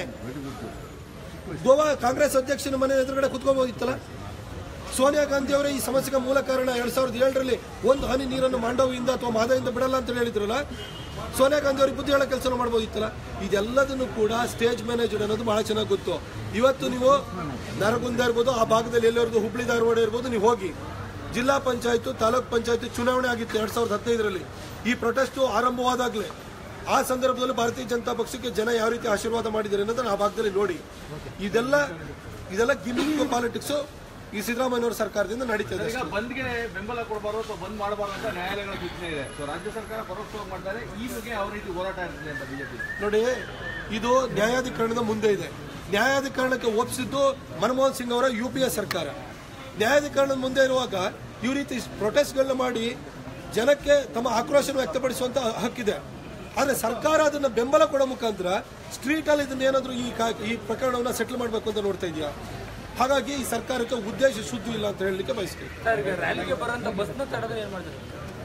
ಗೋವಾ ಕಾಂಗ್ರೆಸ್ ಅಧ್ಯಕ್ಷನ ಮನೆ ಎದುರುಗಡೆ ಕುತ್ಕೋಬಹುದಿತ್ತಲ್ಲ ಸೋನಿಯಾ ಗಾಂಧಿ ಅವರೇ ಈ ಸಮಸ್ಯೆಗೆ ಮೂಲ ಕಾರಣ ಎರಡ್ ಸಾವಿರದ ಏಳರಲ್ಲಿ ಒಂದು ಹನಿ ನೀರನ್ನು ಮಾಂಡವಿಯಿಂದ ಅಥವಾ ಮಾದದಿಂದ ಬಿಡಲ್ಲ ಅಂತ ಹೇಳಿದ್ರಲ್ಲ ಸೋನಿಯಾ ಗಾಂಧಿ ಅವರಿಗೆ ಬುದ್ಧಿ ಹೇಳೋ ಕೆಲಸ ಮಾಡ್ಬೋದಿತ್ತಲ್ಲ ಇದೆಲ್ಲದನ್ನು ಕೂಡ ಸ್ಟೇಜ್ ಮ್ಯಾನೇಜರ್ ಅನ್ನೋದು ಬಹಳ ಚೆನ್ನಾಗಿ ಗೊತ್ತು ಇವತ್ತು ನೀವು ನರಗುಂದ ಇರ್ಬೋದು ಆ ಭಾಗದಲ್ಲಿ ಎಲ್ಲರಿಗೂ ಹುಬ್ಳಿ ಧಾರವಾಡ ಇರ್ಬೋದು ನೀವು ಹೋಗಿ ಜಿಲ್ಲಾ ಪಂಚಾಯತ್ ತಾಲೂಕ್ ಪಂಚಾಯತ್ ಚುನಾವಣೆ ಆಗಿತ್ತು ಎರಡ್ ಸಾವಿರದ ಹದಿನೈದರಲ್ಲಿ ಈ ಪ್ರೊಟೆಸ್ಟ್ ಆರಂಭವಾದಾಗಲೇ ಆ ಸಂದರ್ಭದಲ್ಲಿ ಭಾರತೀಯ ಜನತಾ ಪಕ್ಷಕ್ಕೆ ಜನ ಯಾವ ರೀತಿ ಆಶೀರ್ವಾದ ಮಾಡಿದ್ದಾರೆ ಅನ್ನೋದನ್ನ ಆ ಭಾಗದಲ್ಲಿ ನೋಡಿ ಇದೆಲ್ಲ ಇದೆಲ್ಲ ಗಿಮಿಕ್ ಪಾಲಿಟಿಕ್ಸ್ ಈ ಸಿದ್ದರಾಮಯ್ಯನವರ ಸರ್ಕಾರದಿಂದ ನಡೀತದೆ ಈಗ ಬಂದ್ಗೆ ಬೆಂಬಲ ಕೊಡಬಾರ್ದು ಅಥವಾ ಬಂದ್ ಮಾಡಬಾರ್ದು ಅಂತ ನ್ಯಾಯಾಲಯಗಳ ಸೂಚನೆ ಇದೆ ಸೊ ರಾಜ್ಯ ಸರ್ಕಾರ ಪರೋಕ್ಷವಾಗಿ ಮಾಡ್ತಾರೆ ಈ ಬಗ್ಗೆ ಯಾವ ರೀತಿ ಹೋರಾಟ ಇರ್ತದೆ ಅಂತ ಬಿಜೆಪಿ ನೋಡಿ ಇದು ನ್ಯಾಯಾಧಿಕರಣದ ಮುಂದೆ ಇದೆ ನ್ಯಾಯಾಧಿಕರಣಕ್ಕೆ ಒಪ್ಪಿಸಿದ್ದು ಮನಮೋಹನ್ ಸಿಂಗ್ ಅವರ ಯು ಪಿ ಎ ಸರ್ಕಾರ ನ್ಯಾಯಾಧಿಕರಣದ ಮುಂದೆ ಇರುವಾಗ ಈ ರೀತಿ ಪ್ರೊಟೆಸ್ಟ್ಗಳನ್ನ ಮಾಡಿ ಜನಕ್ಕೆ ತಮ್ಮ ಆಕ್ರೋಶ ವ್ಯಕ್ತಪಡಿಸುವಂತ ಹಕ್ಕಿದೆ ಆದ್ರೆ ಸರ್ಕಾರ ಅದನ್ನ ಬೆಂಬಲ ಕೊಡೋ ಮುಖಾಂತರ ಸ್ಟ್ರೀಟ್ ಅಲ್ಲಿ ಇದನ್ನ ಏನಾದ್ರೂ ಈ ಕಾ- ಈ ಪ್ರಕರಣವನ್ನ ಸೆಟಲ್ ಮಾಡಬೇಕು ಅಂತ ನೋಡ್ತಾ ಇದೆಯಾ ಹಾಗಾಗಿ ಈ ಸರ್ಕಾರಕ್ಕೆ ಉದ್ದೇಶ ಶುದ್ಧಿ ಇಲ್ಲ ಅಂತ ಹೇಳಲಿಕ್ಕೆ ಬಯಸ್ತೀವಿ ಸರ್ ಈಗ ರ್ಯಾಲಿಗೆ ಬರೋಂಥ ಬಸ್ನ ತಡೆದ್ರೆ ಏನು ಮಾಡ್ತಾರೆ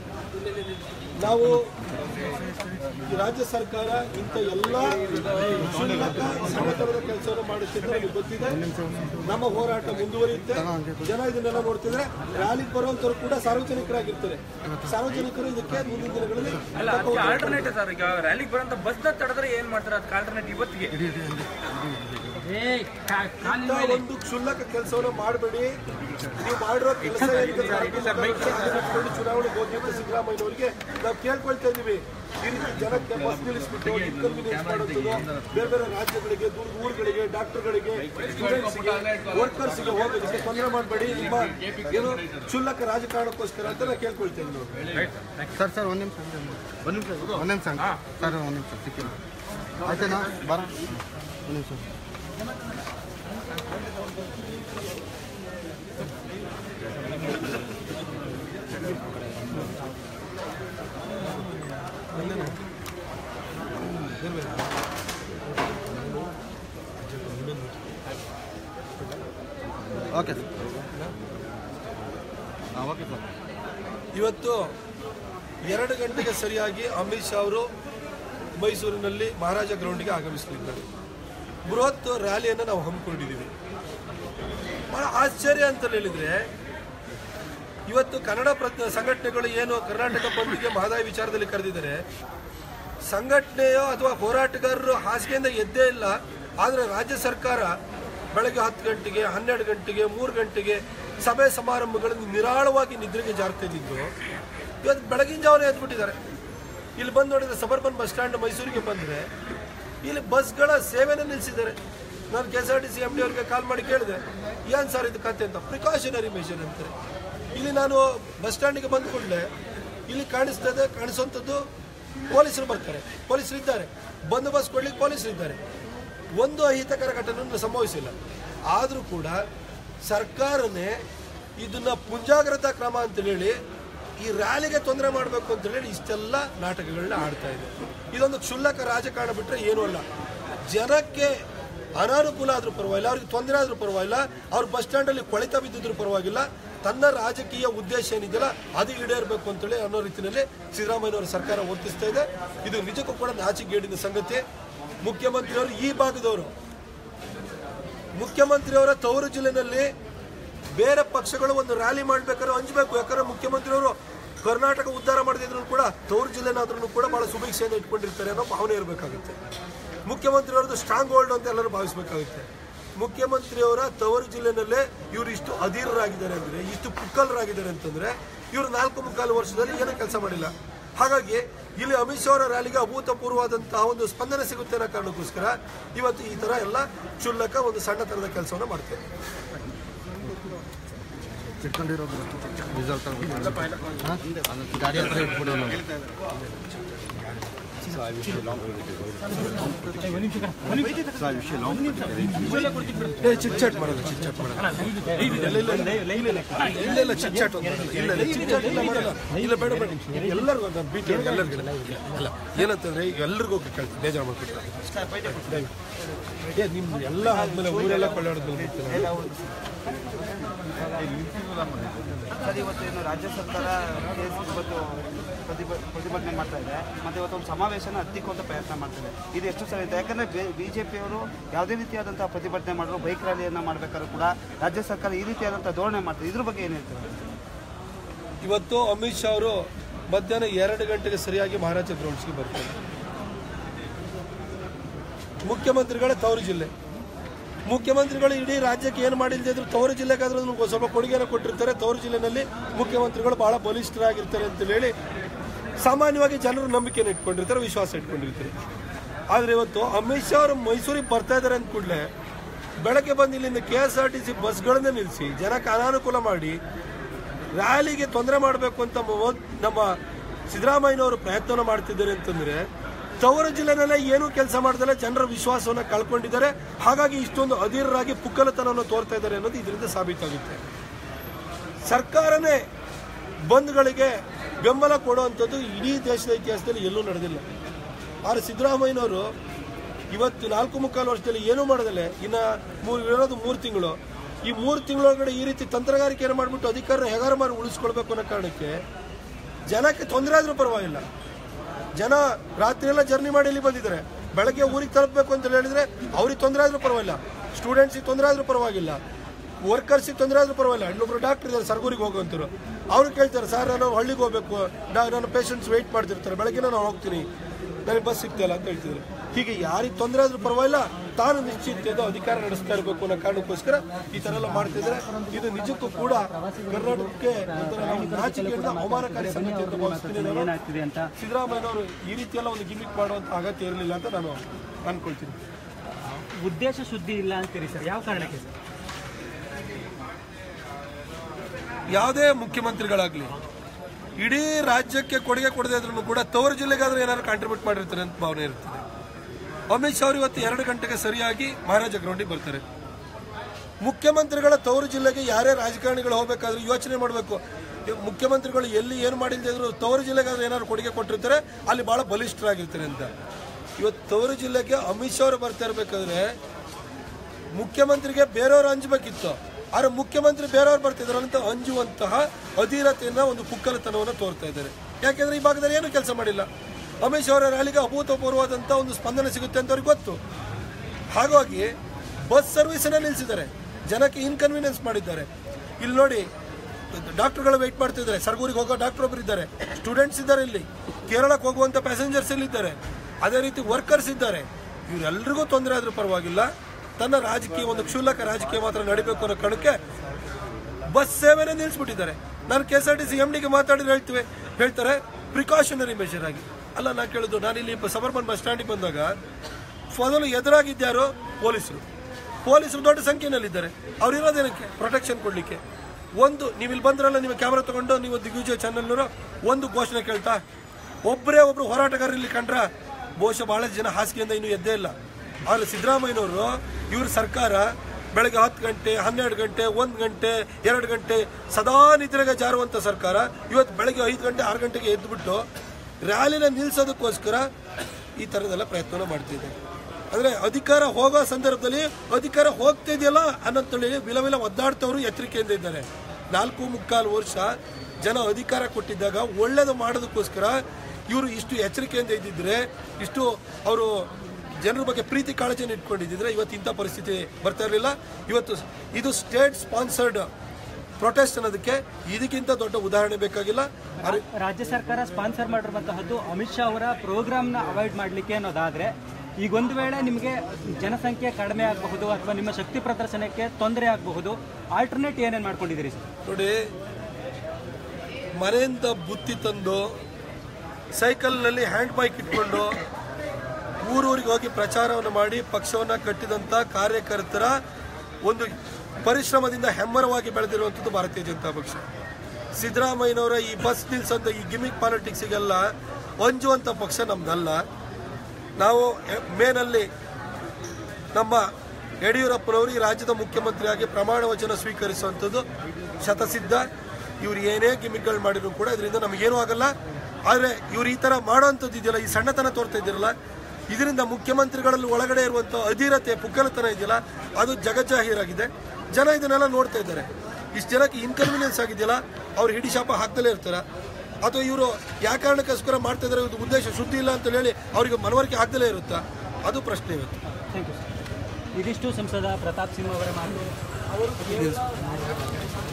ನಾವು ಈ ರಾಜ್ಯ ಸರ್ಕಾರ ಇಂಥ ಎಲ್ಲ ಕ್ಷುಲ್ಲಕ ಸಣ್ಣತನದ ಕೆಲಸವನ್ನು ಮಾಡುತ್ತೆ ಅಂತ ನಮಗೆ ಗೊತ್ತಿದೆ ನಮ್ಮ ಹೋರಾಟ ಮುಂದುವರಿಯುತ್ತೆ ಜನ ಇದನ್ನೆಲ್ಲ ನೋಡ್ತಿದ್ರೆ ರ್ಯಾಲಿಗೆ ಬರುವಂತರು ಕೂಡ ಸಾರ್ವಜನಿಕರಾಗಿರ್ತಾರೆ ಸಾರ್ವಜನಿಕರು ಇದಕ್ಕೆ ಮುಂದಿನ ದಿನಗಳಲ್ಲಿ ಅಲ್ಲ ಅದಕ್ಕೆ ಆಲ್ಟರ್ನೇಟಿವ್ ಸರ್ ಈಗ ರ್ಯಾಲಿಗೆ ಬರೋಂಥ ಬಸ್ನ ತಡೆದ್ರೆ ಏನು ಮಾಡ್ತಾರೆ ಅದಕ್ಕೆ ಆಲ್ಟರ್ನೇಟಿವ್ ಇವತ್ತಿಗೆ ಇಂಥ ಒಂದು ಕ್ಷುಲ್ಲಕ ಕೆಲಸವನ್ನು ಮಾಡಬೇಡಿ ನೀವು ಮಾಡಿರೋ ಕೆಲಸ ಏನಿದೆ ಸಾರ್ವಜನಿಕರು ಚುನಾವಣೆಗೆ ಹೋಗಿದ್ದ ಸಿದ್ದರಾಮಯ್ಯನವರಿಗೆ ನಾವು ಕೇಳ್ಕೊಳ್ತಾ ಇದೀವಿ ಈ ರೀತಿ ಜನಕ್ಕೆ ಬಸ್ ನಿಲ್ಲಿಸ್ಬಿಟ್ಟು ಇನ್ಕನ್ವೀನಿಯನ್ಸ್ ಮಾಡುವಂಥದ್ದು ಬೇರೆ ಬೇರೆ ರಾಜ್ಯಗಳಿಗೆ ದೂರದ ಊರುಗಳಿಗೆ ಡಾಕ್ಟರ್ಗಳಿಗೆ ಸ್ಟೂಡೆಂಟ್ಸ್ಗೆ ವರ್ಕರ್ಸ್ಗೆ ಹೋಗೋದಕ್ಕೆ ತೊಂದರೆ ಮಾಡಬೇಡಿ ನಿಮ್ಮ ಏನು ಕ್ಷುಲ್ಲಕ ರಾಜಕಾರಣಕ್ಕೋಸ್ಕರ ಅಂತ ನಾವು ಕೇಳ್ಕೊಳ್ತಾ ಇದ್ದೀವಿ ಸರ್ ಸರ್ ಒಂದು ನಿಮಿಷ ಒಂದು ನಿಮಿಷ ಒಂದು ನಿಮಿಷ ಸರ್ ಒಂದು ನಿಮಿಷ ಸಿಕ್ಕಿಲ್ಲ ಆಯ್ತೇನಾ ಬರ ಒಂದು ನಿಮಿಷ ಓಕೆ ಸರ್ ಹಾಂ ಓಕೆ ಸರ್ ಇವತ್ತು ಎರಡು ಗಂಟೆಗೆ ಸರಿಯಾಗಿ ಅಮಿತ್ ಶಾ ಅವರು ಮೈಸೂರಿನಲ್ಲಿ ಮಹಾರಾಜ ಗ್ರೌಂಡಿಗೆ ಆಗಮಿಸಲಿದ್ದಾರೆ ಬೃಹತ್ ರ್ಯಾಲಿಯನ್ನು ನಾವು ಹಮ್ಮಿಕೊಂಡಿದ್ದೀವಿ ಬಹಳ ಆಶ್ಚರ್ಯ ಅಂತ ಹೇಳಿದ್ರೆ ಇವತ್ತು ಕನ್ನಡ ಪ್ರಜ್ಞ ಸಂಘಟನೆಗಳು ಏನು ಕರ್ನಾಟಕ ಬಂದ್ಗೆ ಮಹದಾಯಿ ವಿಚಾರದಲ್ಲಿ ಕರೆದಿದ್ದಾರೆ ಸಂಘಟನೆಯೋ ಅಥವಾ ಹೋರಾಟಗಾರರು ಹಾಸಿಗೆಯಿಂದ ಎದ್ದೇ ಇಲ್ಲ ಆದರೆ ರಾಜ್ಯ ಸರ್ಕಾರ ಬೆಳಗ್ಗೆ ಹತ್ತು ಗಂಟೆಗೆ ಹನ್ನೆರಡು ಗಂಟೆಗೆ ಮೂರು ಗಂಟೆಗೆ ಸಭೆ ಸಮಾರಂಭಗಳನ್ನು ನಿರಾಳವಾಗಿ ನಿದ್ರೆಗೆ ಜಾರ್ತಾ ಇದ್ದಿದ್ದು ಇವತ್ತು ಬೆಳಗಿನ ಜಾವನೇ ಎದ್ಬಿಟ್ಟಿದ್ದಾರೆ ಇಲ್ಲಿ ಬಂದು ನೋಡಿದ್ರೆ ಸಬರ್ಬನ್ ಬಸ್ ಸ್ಟ್ಯಾಂಡ್ ಮೈಸೂರಿಗೆ ಬಂದರೆ ಇಲ್ಲಿ ಬಸ್ಗಳ ಸೇವೆನೇ ನಿಲ್ಲಿಸಿದ್ದಾರೆ ನಾನು K S R T C M D ಅವ್ರಿಗೆ ಕಾಲ್ ಮಾಡಿ ಕೇಳಿದೆ ಏನು ಸರ್ ಇದು ಕತೆ ಅಂತ ಪ್ರಿಕಾಷನರಿ ಮೆಷರ್ ಅಂತಾರೆ ಇಲ್ಲಿ ನಾನು ಬಸ್ ಸ್ಟ್ಯಾಂಡಿಗೆ ಬಂದ ಕೂಡಲೇ ಇಲ್ಲಿ ಕಾಣಿಸ್ತದೆ ಕಾಣಿಸುವಂಥದ್ದು ಪೊಲೀಸರು ಬರ್ತಾರೆ ಪೊಲೀಸರು ಇದ್ದಾರೆ ಬಂದೋಬಸ್ತ್ ಕೊಡ್ಲಿಕ್ಕೆ ಪೊಲೀಸರು ಇದ್ದಾರೆ ಒಂದು ಅಹಿತಕರ ಘಟನೆ ಸಂಭವಿಸಿಲ್ಲ ಆದರೂ ಕೂಡ ಸರ್ಕಾರನೇ ಇದನ್ನ ಮುಂಜಾಗ್ರತಾ ಕ್ರಮ ಅಂತ ಹೇಳಿ ಈ ರ್ಯಾಲಿಗೆ ತೊಂದರೆ ಮಾಡಬೇಕು ಅಂತ ಹೇಳಿ ಇಷ್ಟೆಲ್ಲ ನಾಟಕಗಳನ್ನ ಆಡ್ತಾ ಇದೆ ಇದೊಂದು ಕ್ಷುಲ್ಲಕ ರಾಜಕಾರಣ ಬಿಟ್ಟರೆ ಏನೂ ಅಲ್ಲ ಜನಕ್ಕೆ ಅನಾನುಕೂಲ ಆದ್ರೂ ಪರವಾಗಿಲ್ಲ ಅವ್ರಿಗೆ ತೊಂದರೆ ಆದ್ರೂ ಪರವಾಗಿಲ್ಲ ಅವ್ರ ಬಸ್ ಸ್ಟ್ಯಾಂಡಲ್ಲಿ ಕೊಳೆತ ಬಿದ್ದಿದ್ರು ಪರವಾಗಿಲ್ಲ ತನ್ನ ರಾಜಕೀಯ ಉದ್ದೇಶ ಏನಿದೆಯಲ್ಲ ಅದು ಈಡೇರಬೇಕು ಅಂತೇಳಿ ಅನ್ನೋ ರೀತಿಯಲ್ಲಿ ಸಿದ್ದರಾಮಯ್ಯನವರ ಸರ್ಕಾರ ವರ್ತಿಸ್ತಾ ಇದೆ ಇದು ನಿಜಕ್ಕೂ ಕೂಡ ನಾಚಿಗೇಡಿನ ಸಂಗತಿ ಮುಖ್ಯಮಂತ್ರಿಯವರು ಈ ಭಾಗದವರು ಮುಖ್ಯಮಂತ್ರಿಯವರ ತವರು ಜಿಲ್ಲೆನಲ್ಲಿ ಬೇರೆ ಪಕ್ಷಗಳು ಒಂದು ರ್ಯಾಲಿ ಮಾಡ್ಬೇಕಾದ್ರೆ ಹಂಚಬೇಕು ಯಾಕಂದ್ರೆ ಮುಖ್ಯಮಂತ್ರಿಯವರು ಕರ್ನಾಟಕ ಉದ್ಧಾರ ಮಾಡದಿದ್ರು ಕೂಡ ತವರು ಜಿಲ್ಲೆನಾದ್ರೂ ಕೂಡ ಬಹಳ ಸುಭಿಕ್ಷೆಯನ್ನು ಇಟ್ಕೊಂಡಿರ್ತಾರೆ ಅನ್ನೋ ಭಾವನೆ ಇರಬೇಕಾಗುತ್ತೆ ಮುಖ್ಯಮಂತ್ರಿಯವ್ರದ್ದು ಸ್ಟ್ರಾಂಗ್ ಹೋಲ್ಡ್ ಅಂತ ಎಲ್ಲರೂ ಭಾವಿಸಬೇಕಾಗುತ್ತೆ ಮುಖ್ಯಮಂತ್ರಿಯವರ ತವರು ಜಿಲ್ಲೆನಲ್ಲೇ ಇವರು ಇಷ್ಟು ಅಧೀರರಾಗಿದ್ದಾರೆ ಅಂದ್ರೆ ಇಷ್ಟು ಪುಕ್ಕಲರಾಗಿದ್ದಾರೆ ಅಂತಂದ್ರೆ ಇವರು ನಾಲ್ಕು ಮುಕ್ಕಾಲು ವರ್ಷದಲ್ಲಿ ಏನೂ ಕೆಲಸ ಮಾಡಿಲ್ಲ ಹಾಗಾಗಿ ಇಲ್ಲಿ ಅಮಿತ್ ಶಾ ಅವರ ರ್ಯಾಲಿಗೆ ಅಭೂತಪೂರ್ವವಾದಂತಹ ಒಂದು ಸ್ಪಂದನೆ ಸಿಗುತ್ತೆ ಅನ್ನೋ ಕಾರಣಕ್ಕೋಸ್ಕರ ಇವತ್ತು ಈ ತರ ಎಲ್ಲ ಕ್ಷುಲ್ಲಕ ಒಂದು ಸಣ್ಣ ತರದ ಕೆಲಸವನ್ನು ಮಾಡ್ತೇವೆ ಚಿಟ್ಕೊಂಡಿರೋದು ರಿಸಲ್ಟ್ ಗಾಡಿ ಹತ್ರ ಇಟ್ಬಿಡೋಣ ಏ ಚಿಟ್ ಚಾಟ್ ಮಾಡಲ್ಲ ಚಿಟ್ ಚಾಟ್ ಮಾಡಲ್ಲ ಇಲ್ಲ ಇಲ್ಲ ಇಲ್ಲ ಇಲ್ಲ ಇಲ್ಲ ಚಿಟ್ ಚಾಟ್ ಅಂತ ಮಾಡಲ್ಲ. ಇಲ್ಲ ಇಲ್ಲ ಚಿಟ್ ಚಾಟ್ ಇಲ್ಲ ಮಾಡಲ್ಲ ಇಲ್ಲ ಬೇಡ ಬೇಡ ಎಲ್ಲರಿಗೂ ಅಂತ ಬೀಟ್ ಎಲ್ಲರಿಗೂ ಇಲ್ಲ ಅಲ್ಲ ಏನಂತಂದ್ರೆ ಈಗ ಎಲ್ರಿಗೂ ಕೇಳ್ತೀನಿ ಬೇಜಾರು ಮಾಡ್ಕೊತಾರೆ ಏ ನಿಮ್ದು ಎಲ್ಲ ಆದ್ಮೇಲೆ ಊರೆಲ್ಲ ಕೊಳ್ಳಾಡೋದ್ಮೇಲೆ ಗೊತ್ತಿಲ್ಲ ಸರ್ ಇವತ್ತೇನು ರಾಜ್ಯ ಸರ್ಕಾರ ಕೇಸ್ ಇವತ್ತು ಪ್ರತಿಭ ಪ್ರತಿಭಟನೆ ಮಾಡ್ತಾ ಇದೆ ಮತ್ತು ಇವತ್ತು ಒಂದು ಸಮಾವೇಶನ ಹತ್ತಿಕ್ಕುವಂಥ ಪ್ರಯತ್ನ ಮಾಡ್ತಿದೆ ಇದು ಎಷ್ಟು ಸರಿ ಇದೆ ಯಾಕಂದರೆ ಬಿ ಜೆ ಪಿಯವರು ಯಾವುದೇ ರೀತಿಯಾದಂಥ ಪ್ರತಿಭಟನೆ ಮಾಡಿದ್ರು ಬೈಕ್ ರ್ಯಾಲಿಯನ್ನು ಮಾಡಬೇಕಾದ್ರೂ ಕೂಡ ರಾಜ್ಯ ಸರ್ಕಾರ ಈ ರೀತಿಯಾದಂಥ ಧೋರಣೆ ಮಾಡ್ತಿದೆ ಇದ್ರ ಬಗ್ಗೆ ಏನು ಹೇಳ್ತಾರೆ ಇವತ್ತು ಅಮಿತ್ ಶಾ ಅವರು ಮಧ್ಯಾಹ್ನ ಎರಡು ಗಂಟೆಗೆ ಸರಿಯಾಗಿ ಮಹಾರಾಜ ಗ್ರೌಂಡ್ಸ್ಗೆ ಬರ್ತಾರೆ ಮುಖ್ಯಮಂತ್ರಿಗಳೇ ತವರು ಜಿಲ್ಲೆ ಮುಖ್ಯಮಂತ್ರಿಗಳು ಇಡೀ ರಾಜ್ಯಕ್ಕೆ ಏನು ಮಾಡಿಲ್ಲದೆ ಇದ್ರು ತವರು ಜಿಲ್ಲೆಗಾದ್ರೂ ಒಂದು ಸ್ವಲ್ಪ ಕೊಡುಗೆಯನ್ನು ಕೊಟ್ಟಿರ್ತಾರೆ ತವರು ಜಿಲ್ಲೆನಲ್ಲಿ ಮುಖ್ಯಮಂತ್ರಿಗಳು ಬಹಳ ಬಲಿಷ್ಠರಾಗಿರ್ತಾರೆ ಅಂತ ಹೇಳಿ ಸಾಮಾನ್ಯವಾಗಿ ಜನರು ನಂಬಿಕೆಯನ್ನು ಇಟ್ಕೊಂಡಿರ್ತಾರೆ ವಿಶ್ವಾಸ ಇಟ್ಕೊಂಡಿರ್ತಾರೆ ಆದರೆ ಇವತ್ತು ಅಮಿತ್ ಶಾ ಅವರು ಮೈಸೂರಿಗೆ ಬರ್ತಾ ಇದ್ದಾರೆ ಅಂದ ಕೂಡಲೇ ಬೆಳಗ್ಗೆ ಬಂದು ಇಲ್ಲಿಂದ K S R T C ಬಸ್ಗಳನ್ನೇ ನಿಲ್ಲಿಸಿ ಜನಕ್ಕೆ ಅನಾನುಕೂಲ ಮಾಡಿ ರ್ಯಾಲಿಗೆ ತೊಂದರೆ ಮಾಡಬೇಕು ಅಂತ ಮೊದ್- ನಮ್ಮ ಸಿದ್ದರಾಮಯ್ಯನವರು ಪ್ರಯತ್ನ ಮಾಡ್ತಿದ್ದಾರೆ ಅಂತಂದ್ರೆ ತವರು ಜಿಲ್ಲೆನಲ್ಲೇ ಏನೂ ಕೆಲಸ ಮಾಡ್ದಲ್ಲ ಜನರ ವಿಶ್ವಾಸವನ್ನು ಕಳ್ಕೊಂಡಿದ್ದಾರೆ ಹಾಗಾಗಿ ಇಷ್ಟೊಂದು ಅಧೀರರಾಗಿ ಪುಕ್ಕಲತನವನ್ನು ತೋರ್ತಾ ಇದ್ದಾರೆ ಅನ್ನೋದು ಇದರಿಂದ ಸಾಬೀತಾಗುತ್ತೆ ಸರ್ಕಾರನೇ ಬಂದ್ಗಳಿಗೆ ಬೆಂಬಲ ಕೊಡುವಂಥದ್ದು ಇಡೀ ದೇಶದ ಇತಿಹಾಸದಲ್ಲಿ ಎಲ್ಲೂ ನಡೆದಿಲ್ಲ ಆದರೆ ಸಿದ್ದರಾಮಯ್ಯನವರು ಇವತ್ತು ನಾಲ್ಕು ಮುಕ್ಕಾಲು ವರ್ಷದಲ್ಲಿ ಏನೂ ಮಾಡದಲೆ ಇನ್ನು ಮೂರು ಇರೋದು ಮೂರು ತಿಂಗಳು ಈ ಮೂರು ತಿಂಗಳೊಳಗಡೆ ಈ ರೀತಿ ತಂತ್ರಗಾರಿಕೆಯನ್ನು ಮಾಡಿಬಿಟ್ಟು ಅಧಿಕಾರ ಹೆಗಾರ ಮಾಡಿ ಉಳಿಸ್ಕೊಳ್ಬೇಕು ಅನ್ನೋ ಕಾರಣಕ್ಕೆ ಜನಕ್ಕೆ ತೊಂದರೆ ಆದರೂ ಪರವಾಗಿಲ್ಲ ಜನ ರಾತ್ರಿ ಎಲ್ಲ ಜರ್ನಿ ಮಾಡಿ ಇಲ್ಲಿ ಬಂದಿದ್ದಾರೆ ಬೆಳಗ್ಗೆ ಊರಿಗೆ ತಲುಪಬೇಕು ಅಂತ ಹೇಳಿದ್ರೆ ಅವ್ರಿಗೆ ತೊಂದರೆ ಆದ್ರೂ ಪರವಾಗಿಲ್ಲ ಸ್ಟೂಡೆಂಟ್ಸಿಗೆ ತೊಂದರೆ ಆದ್ರೂ ಪರವಾಗಿಲ್ಲ ವರ್ಕರ್ಸಿಗೆ ತೊಂದರೆ ಆದ್ರೂ ಪರವಾಗಿಲ್ಲ ಇಲ್ಲೊಬ್ರು ಡಾಕ್ಟರ್ ಇದ್ದಾರೆ ಸರ್ಗೂರಿಗೆ ಹೋಗುವಂತರು ಅವ್ರು ಕೇಳ್ತಾರೆ ಸರ್ ನಾನು ಹಳ್ಳಿಗೆ ಹೋಗ್ಬೇಕು ಡಾ- ನನ್ನ ಪೇಷಂಟ್ಸ್ ವೆಯ್ಟ್ ಮಾಡ್ತಿರ್ತಾರೆ ಬೆಳಗ್ಗೆ ನಾನು ಹೋಗ್ತೀನಿ ನನಗೆ ಬಸ್ ಸಿಗ್ತಿಲ್ಲ ಅಂತ ಹೇಳ್ತಿದ್ರು ಹೀಗೆ ಯಾರಿಗೆ ತೊಂದರೆ ಆದ್ರೂ ಪರವಾಗಿಲ್ಲ ತಾನು ನಿಶ್ಚಿತ ಅಧಿಕಾರ ನಡೆಸ್ತಾ ಇರಬೇಕು ಅನ್ನೋ ಕಾರಣಕ್ಕೋಸ್ಕರ ಈ ತರ ಎಲ್ಲ ಮಾಡ್ತಿದ್ದಾರೆ ಇದು ನಿಜಕ್ಕೂ ಕೂಡ ಕರ್ನಾಟಕಕ್ಕೆ ಒಂಥರ ನಾವು ನಾಚಿಕೆಯಿಂದ ಅವಮಾನಕಾರಿ ಸಂಗತಿ ಅಂತ ಭಾವಿಸ್ತೀನಿ ನಾನು. ಸಿದ್ದರಾಮಯ್ಯನವರು ಈ ರೀತಿ ಎಲ್ಲ ಒಂದು ಗಿಮಿಕ್ ಮಾಡುವಂತ ಅಗತ್ಯ ಇರಲಿಲ್ಲ ಅಂತ ನಾನು ಅನ್ಕೊಳ್ತೀನಿ ಉದ್ದೇಶ ಶುದ್ಧಿ ಇಲ್ಲ ಅಂತೀರಿ ಸರ್ ಯಾವ ಕಾರಣಕ್ಕೆ ಸರ್ ಯಾವುದೇ ಮುಖ್ಯಮಂತ್ರಿಗಳಾಗ್ಲಿ ಇಡೀ ರಾಜ್ಯಕ್ಕೆ ಕೊಡುಗೆ ಕೊಡದೇ ಇದ್ರೂ ಕೂಡ ತವರು ಜಿಲ್ಲೆಗಾದ್ರೂ ಏನಾದ್ರು ಕಾಂಟ್ರಿಬ್ಯೂಟ್ ಮಾಡಿರ್ತಾರೆ ಅಂತ ಭಾವನೆ ಇರ್ತದೆ ಅಮಿತ್ ಶಾ ಅವರು ಇವತ್ತು ಎರಡು ಗಂಟೆಗೆ ಸರಿಯಾಗಿ ಮಹಾರಾಜ ಗ್ರೌಂಡಿಗೆ ಬರ್ತಾರೆ ಮುಖ್ಯಮಂತ್ರಿಗಳ ತವರು ಜಿಲ್ಲೆಗೆ ಯಾರೇ ರಾಜಕಾರಣಿಗಳು ಹೋಗಬೇಕಾದ್ರೂ ಯೋಚನೆ ಮಾಡಬೇಕು ಮುಖ್ಯಮಂತ್ರಿಗಳು ಎಲ್ಲಿ ಏನು ಮಾಡಿಲ್ಲದೆ ಇದ್ರು ತವರು ಜಿಲ್ಲೆಗಾದ್ರೂ ಏನಾದ್ರು ಕೊಡುಗೆ ಕೊಟ್ಟಿರ್ತಾರೆ ಅಲ್ಲಿ ಬಹಳ ಬಲಿಷ್ಠರಾಗಿರ್ತಾರೆ ಅಂತ ಇವತ್ತು ತವರು ಜಿಲ್ಲೆಗೆ ಅಮಿತ್ ಶಾ ಅವರು ಬರ್ತಾ ಇರಬೇಕಾದ್ರೆ ಮುಖ್ಯಮಂತ್ರಿಗೆ ಬೇರೆಯವರು ಹಂಚಬೇಕಿತ್ತು ಆದ್ರೆ ಮುಖ್ಯಮಂತ್ರಿ ಬೇರೆಯವ್ರು ಬರ್ತಿದ್ದಾರೆ ಅಂತ ಅಂಜುವಂತಹ ಅಧೀರತೆಯನ್ನ ಒಂದು ಕುಕ್ಕಲತನವನ್ನು ತೋರ್ತಾ ಇದ್ದಾರೆ ಯಾಕೆಂದ್ರೆ ಈ ಭಾಗದಲ್ಲಿ ಏನು ಕೆಲಸ ಮಾಡಿಲ್ಲ ಅಮಿತ್ ಶಾ ಅವರ ರ್ಯಾಲಿಗೆ ಅಭೂತಪೂರ್ವವಾದಂತಹ ಒಂದು ಸ್ಪಂದನೆ ಸಿಗುತ್ತೆ ಅಂತ ಅವ್ರಿಗೆ ಗೊತ್ತು ಹಾಗಾಗಿ ಬಸ್ ಸರ್ವಿಸನ್ನ ನಿಲ್ಲಿಸಿದ್ದಾರೆ ಜನಕ್ಕೆ ಇನ್ಕನ್ವೀನಿಯನ್ಸ್ ಮಾಡಿದ್ದಾರೆ ಇಲ್ಲಿ ನೋಡಿ ಡಾಕ್ಟರ್ಗಳು ವೆಯ್ಟ್ ಮಾಡ್ತಿದ್ದಾರೆ ಸರ್ಗೂರಿಗೆ ಹೋಗೋ ಡಾಕ್ಟರ್ ಒಬ್ಬರು ಇದ್ದಾರೆ ಸ್ಟೂಡೆಂಟ್ಸ್ ಇದ್ದಾರೆ ಇಲ್ಲಿ ಕೇರಳಕ್ಕೆ ಹೋಗುವಂತ ಪ್ಯಾಸೆಂಜರ್ಸ್ ಇಲ್ಲಿದ್ದಾರೆ ಅದೇ ರೀತಿ ವರ್ಕರ್ಸ್ ಇದ್ದಾರೆ ಇವರೆಲ್ಲರಿಗೂ ತೊಂದರೆ ಆದ್ರೂ ಪರವಾಗಿಲ್ಲ ತನ್ನ ರಾಜಕೀಯ ಒಂದು ಕ್ಷುಲ್ಲಕ ರಾಜಕೀಯ ಮಾತ್ರ ನಡಿಬೇಕು ಅನ್ನೋ ಕಾರಣಕ್ಕೆ ಬಸ್ ಸೇವೆನೇ ನಿಲ್ಲಿಸ್ಬಿಟ್ಟಿದ್ದಾರೆ ನಾನು K S R T C M ಡಿಗೆ ಮಾತಾಡಿದ್ರೆ ಹೇಳ್ತೀವಿ ಹೇಳ್ತಾರೆ ಪ್ರಿಕಾಷನರಿ ಮೆಷರ್ ಆಗಿ ಅಲ್ಲ ನಾನು ಕೇಳಿದ್ದು ನಾನು ಇಲ್ಲಿ ಸಬರ್ಬನ್ ಬಸ್ ಸ್ಟ್ಯಾಂಡಿಗೆ ಬಂದಾಗ ಮೊದಲು ಎದುರಾಗಿದ್ಯಾರು ಪೊಲೀಸರು ಪೊಲೀಸರು ದೊಡ್ಡ ಸಂಖ್ಯೆಯಲ್ಲಿದ್ದಾರೆ ಅವ್ರು ಇರೋದೇನಕ್ಕೆ ಪ್ರೊಟೆಕ್ಷನ್ ಕೊಡಲಿಕ್ಕೆ ಒಂದು ನೀವು ಇಲ್ಲಿ ಬಂದ್ರಲ್ಲ ನೀವು ಕ್ಯಾಮ್ರಾ ತಗೊಂಡು ನೀವು ದಿಗ್ವಿಜಯ ಚಾನಲ್ನವರು ಒಂದು ಘೋಷಣೆ ಕೇಳ್ತಾ ಒಬ್ಬರೇ ಒಬ್ರು ಹೋರಾಟಗಾರರು ಇಲ್ಲಿ ಕಂಡ್ರ ಬಹುಶಃ ಬಹಳ ಜನ ಹಾಸಿಗೆಯಿಂದ ಇನ್ನೂ ಎದ್ದೇ ಇಲ್ಲ ಆದರೆ ಸಿದ್ದರಾಮಯ್ಯನವರು ಇವ್ರ ಸರ್ಕಾರ ಬೆಳಗ್ಗೆ ಹತ್ತು ಗಂಟೆ ಹನ್ನೆರಡು ಗಂಟೆ ಒಂದು ಗಂಟೆ ಎರಡು ಗಂಟೆ ಸದಾ ನಿದ್ರೆಗೆ ಜಾರುವಂಥ ಸರ್ಕಾರ ಇವತ್ತು ಬೆಳಗ್ಗೆ ಐದು ಗಂಟೆ ಆರು ಗಂಟೆಗೆ ಎದ್ದುಬಿಟ್ಟು ರ್ಯಾಲಿನ ನಿಲ್ಲಿಸೋದಕ್ಕೋಸ್ಕರ ಈ ಥರದೆಲ್ಲ ಪ್ರಯತ್ನ ಮಾಡ್ತಿದೆ ಅಂದರೆ ಅಧಿಕಾರ ಹೋಗೋ ಸಂದರ್ಭದಲ್ಲಿ ಅಧಿಕಾರ ಹೋಗ್ತಾ ಇದೆಯಲ್ಲ ಅನ್ನೋಂತೇಳಿ ವಿಲ ವಿಲ ಒದ್ದಾಡ್ತವ್ರು ಎಚ್ಚರಿಕೆಯಿಂದ ಇದ್ದಾರೆ ನಾಲ್ಕು ಮುಕ್ಕಾಲು ವರ್ಷ ಜನ ಅಧಿಕಾರ ಕೊಟ್ಟಿದ್ದಾಗ ಒಳ್ಳೇದು ಮಾಡೋದಕ್ಕೋಸ್ಕರ ಇವರು ಇಷ್ಟು ಎಚ್ಚರಿಕೆಯಿಂದ ಇದ್ದಿದ್ರೆ ಇಷ್ಟು ಅವರು ಜನರ ಬಗ್ಗೆ ಪ್ರೀತಿ ಕಾಳಜಿಯನ್ನು ಇಟ್ಕೊಂಡಿದ್ದಿದ್ರೆ ಇವತ್ತು ಇಂಥ ಪರಿಸ್ಥಿತಿ ಬರ್ತಾ ಇರಲಿಲ್ಲ ಇವತ್ತು ಇದು ಸ್ಟೇಟ್ ಸ್ಪಾನ್ಸರ್ಡ್ ಪ್ರೊಟೆಸ್ಟ್ ಅನ್ನೋದಕ್ಕೆ ಇದಕ್ಕಿಂತ ದೊಡ್ಡ ಉದಾಹರಣೆ ಬೇಕಾಗಿಲ್ಲ ಅರೆ- ರಾಜ್ಯ ಸರ್ಕಾರ ಸ್ಪಾನ್ಸರ್ ಮಾಡಿರುವಂತಹದ್ದು ಅಮಿತ್ ಶಾ ಅವರ ಪ್ರೋಗ್ರಾಮ್ನ ಅವಾಯ್ಡ್ ಮಾಡಲಿಕ್ಕೆ ಅನ್ನೋದಾದ್ರೆ ಈಗ ಒಂದು ವೇಳೆ ನಿಮಗೆ ಜನಸಂಖ್ಯೆ ಕಡಿಮೆ ಆಗಬಹುದು ಅಥವಾ ನಿಮ್ಮ ಶಕ್ತಿ ಪ್ರದರ್ಶನಕ್ಕೆ ತೊಂದರೆ ಆಗಬಹುದು ಆಲ್ಟರ್ನೇಟ್ ಏನೇನು ಮಾಡ್ಕೊಂಡಿದ್ದೀರಿ ಸರ್ ನೋಡಿ ಮನೆಯಿಂದ ಬುತ್ತಿ ತಂದು ಸೈಕಲ್ನಲ್ಲಿ ಹ್ಯಾಂಡ್ ಬೈಕ್ ಇಟ್ಕೊಂಡು ಊರೂರಿಗೆ ಹೋಗಿ ಪ್ರಚಾರವನ್ನು ಮಾಡಿ ಪಕ್ಷವನ್ನು ಕಟ್ಟಿದಂಥ ಕಾರ್ಯಕರ್ತರ ಒಂದು ಪರಿಶ್ರಮದಿಂದ ಹೆಮ್ಮರವಾಗಿ ಬೆಳೆದಿರುವಂಥದ್ದು ಭಾರತೀಯ ಜನತಾ ಪಕ್ಷ ಸಿದ್ದರಾಮಯ್ಯನವರ ಈ ಬಸ್ ನಿಲ್ಸಂತ ಈ ಗಿಮಿಕ್ ಪಾಲಿಟಿಕ್ಸಿಗೆಲ್ಲ ಅಂಜುವಂಥ ಪಕ್ಷ ನಮ್ದಲ್ಲ ನಾವು ಎ- ಮೇನಲ್ಲಿ ನಮ್ಮ ಯಡಿಯೂರಪ್ಪನವರು ಈ ರಾಜ್ಯದ ಮುಖ್ಯಮಂತ್ರಿಯಾಗಿ ಪ್ರಮಾಣ ವಚನ ಸ್ವೀಕರಿಸುವಂಥದ್ದು ಶತಸಿದ್ಧ ಇವ್ರು ಏನೇ ಗಿಮಿಕ್ಗಳು ಮಾಡಿದ್ರು ಕೂಡ ಇದರಿಂದ ನಮಗೇನೂ ಆಗಲ್ಲ ಆದರೆ ಇವ್ರು ಈ ಥರ ಮಾಡೋವಂಥದ್ದು ಇದೆಯಲ್ಲ ಈ ಸಣ್ಣತನ ತೋರ್ತಾ ಇದ್ದೀರಲ್ಲ ಇದರಿಂದ ಮುಖ್ಯಮಂತ್ರಿಗಳಲ್ಲಿ ಒಳಗಡೆ ಇರುವಂಥ ಅಧೀರತೆ ಪುಕ್ಕಲತನ ಇದೆಯಲ್ಲ ಅದು ಜಗಜ್ಜಾಹೀರಾಗಿದೆ ಜನ ಇದನ್ನೆಲ್ಲ ನೋಡ್ತಾ ಇದ್ದಾರೆ ಇಷ್ಟು ಜನಕ್ಕೆ ಇನ್ಕನ್ವೀನಿಯನ್ಸ್ ಆಗಿದೆಯಲ್ಲ ಅವ್ರು ಹಿಡಿ ಶಾಪ ಹಾಕ್ದಲೇ ಇರ್ತಾರ ಅಥವಾ ಇವರು ಯಾವ ಕಾರಣಕ್ಕೋಸ್ಕರ ಮಾಡ್ತಾ ಇದ್ದಾರೆ ಇದು ಉದ್ದೇಶ ಶುದ್ಧಿ ಇಲ್ಲ ಅಂತ ಹೇಳಿ ಅವರಿಗೆ ಮನವರಿಕೆ ಆಗ್ದಲೇ ಇರುತ್ತಾ ಅದು ಪ್ರಶ್ನೆ ಇವತ್ತು ಥ್ಯಾಂಕ್ ಯು ಸರ್ ಇದಿಷ್ಟು ಸಂಸದ ಪ್ರತಾಪ್ ಸಿಂಹ ಅವರ ಮಾತು ಅವರು ಕೇವಲ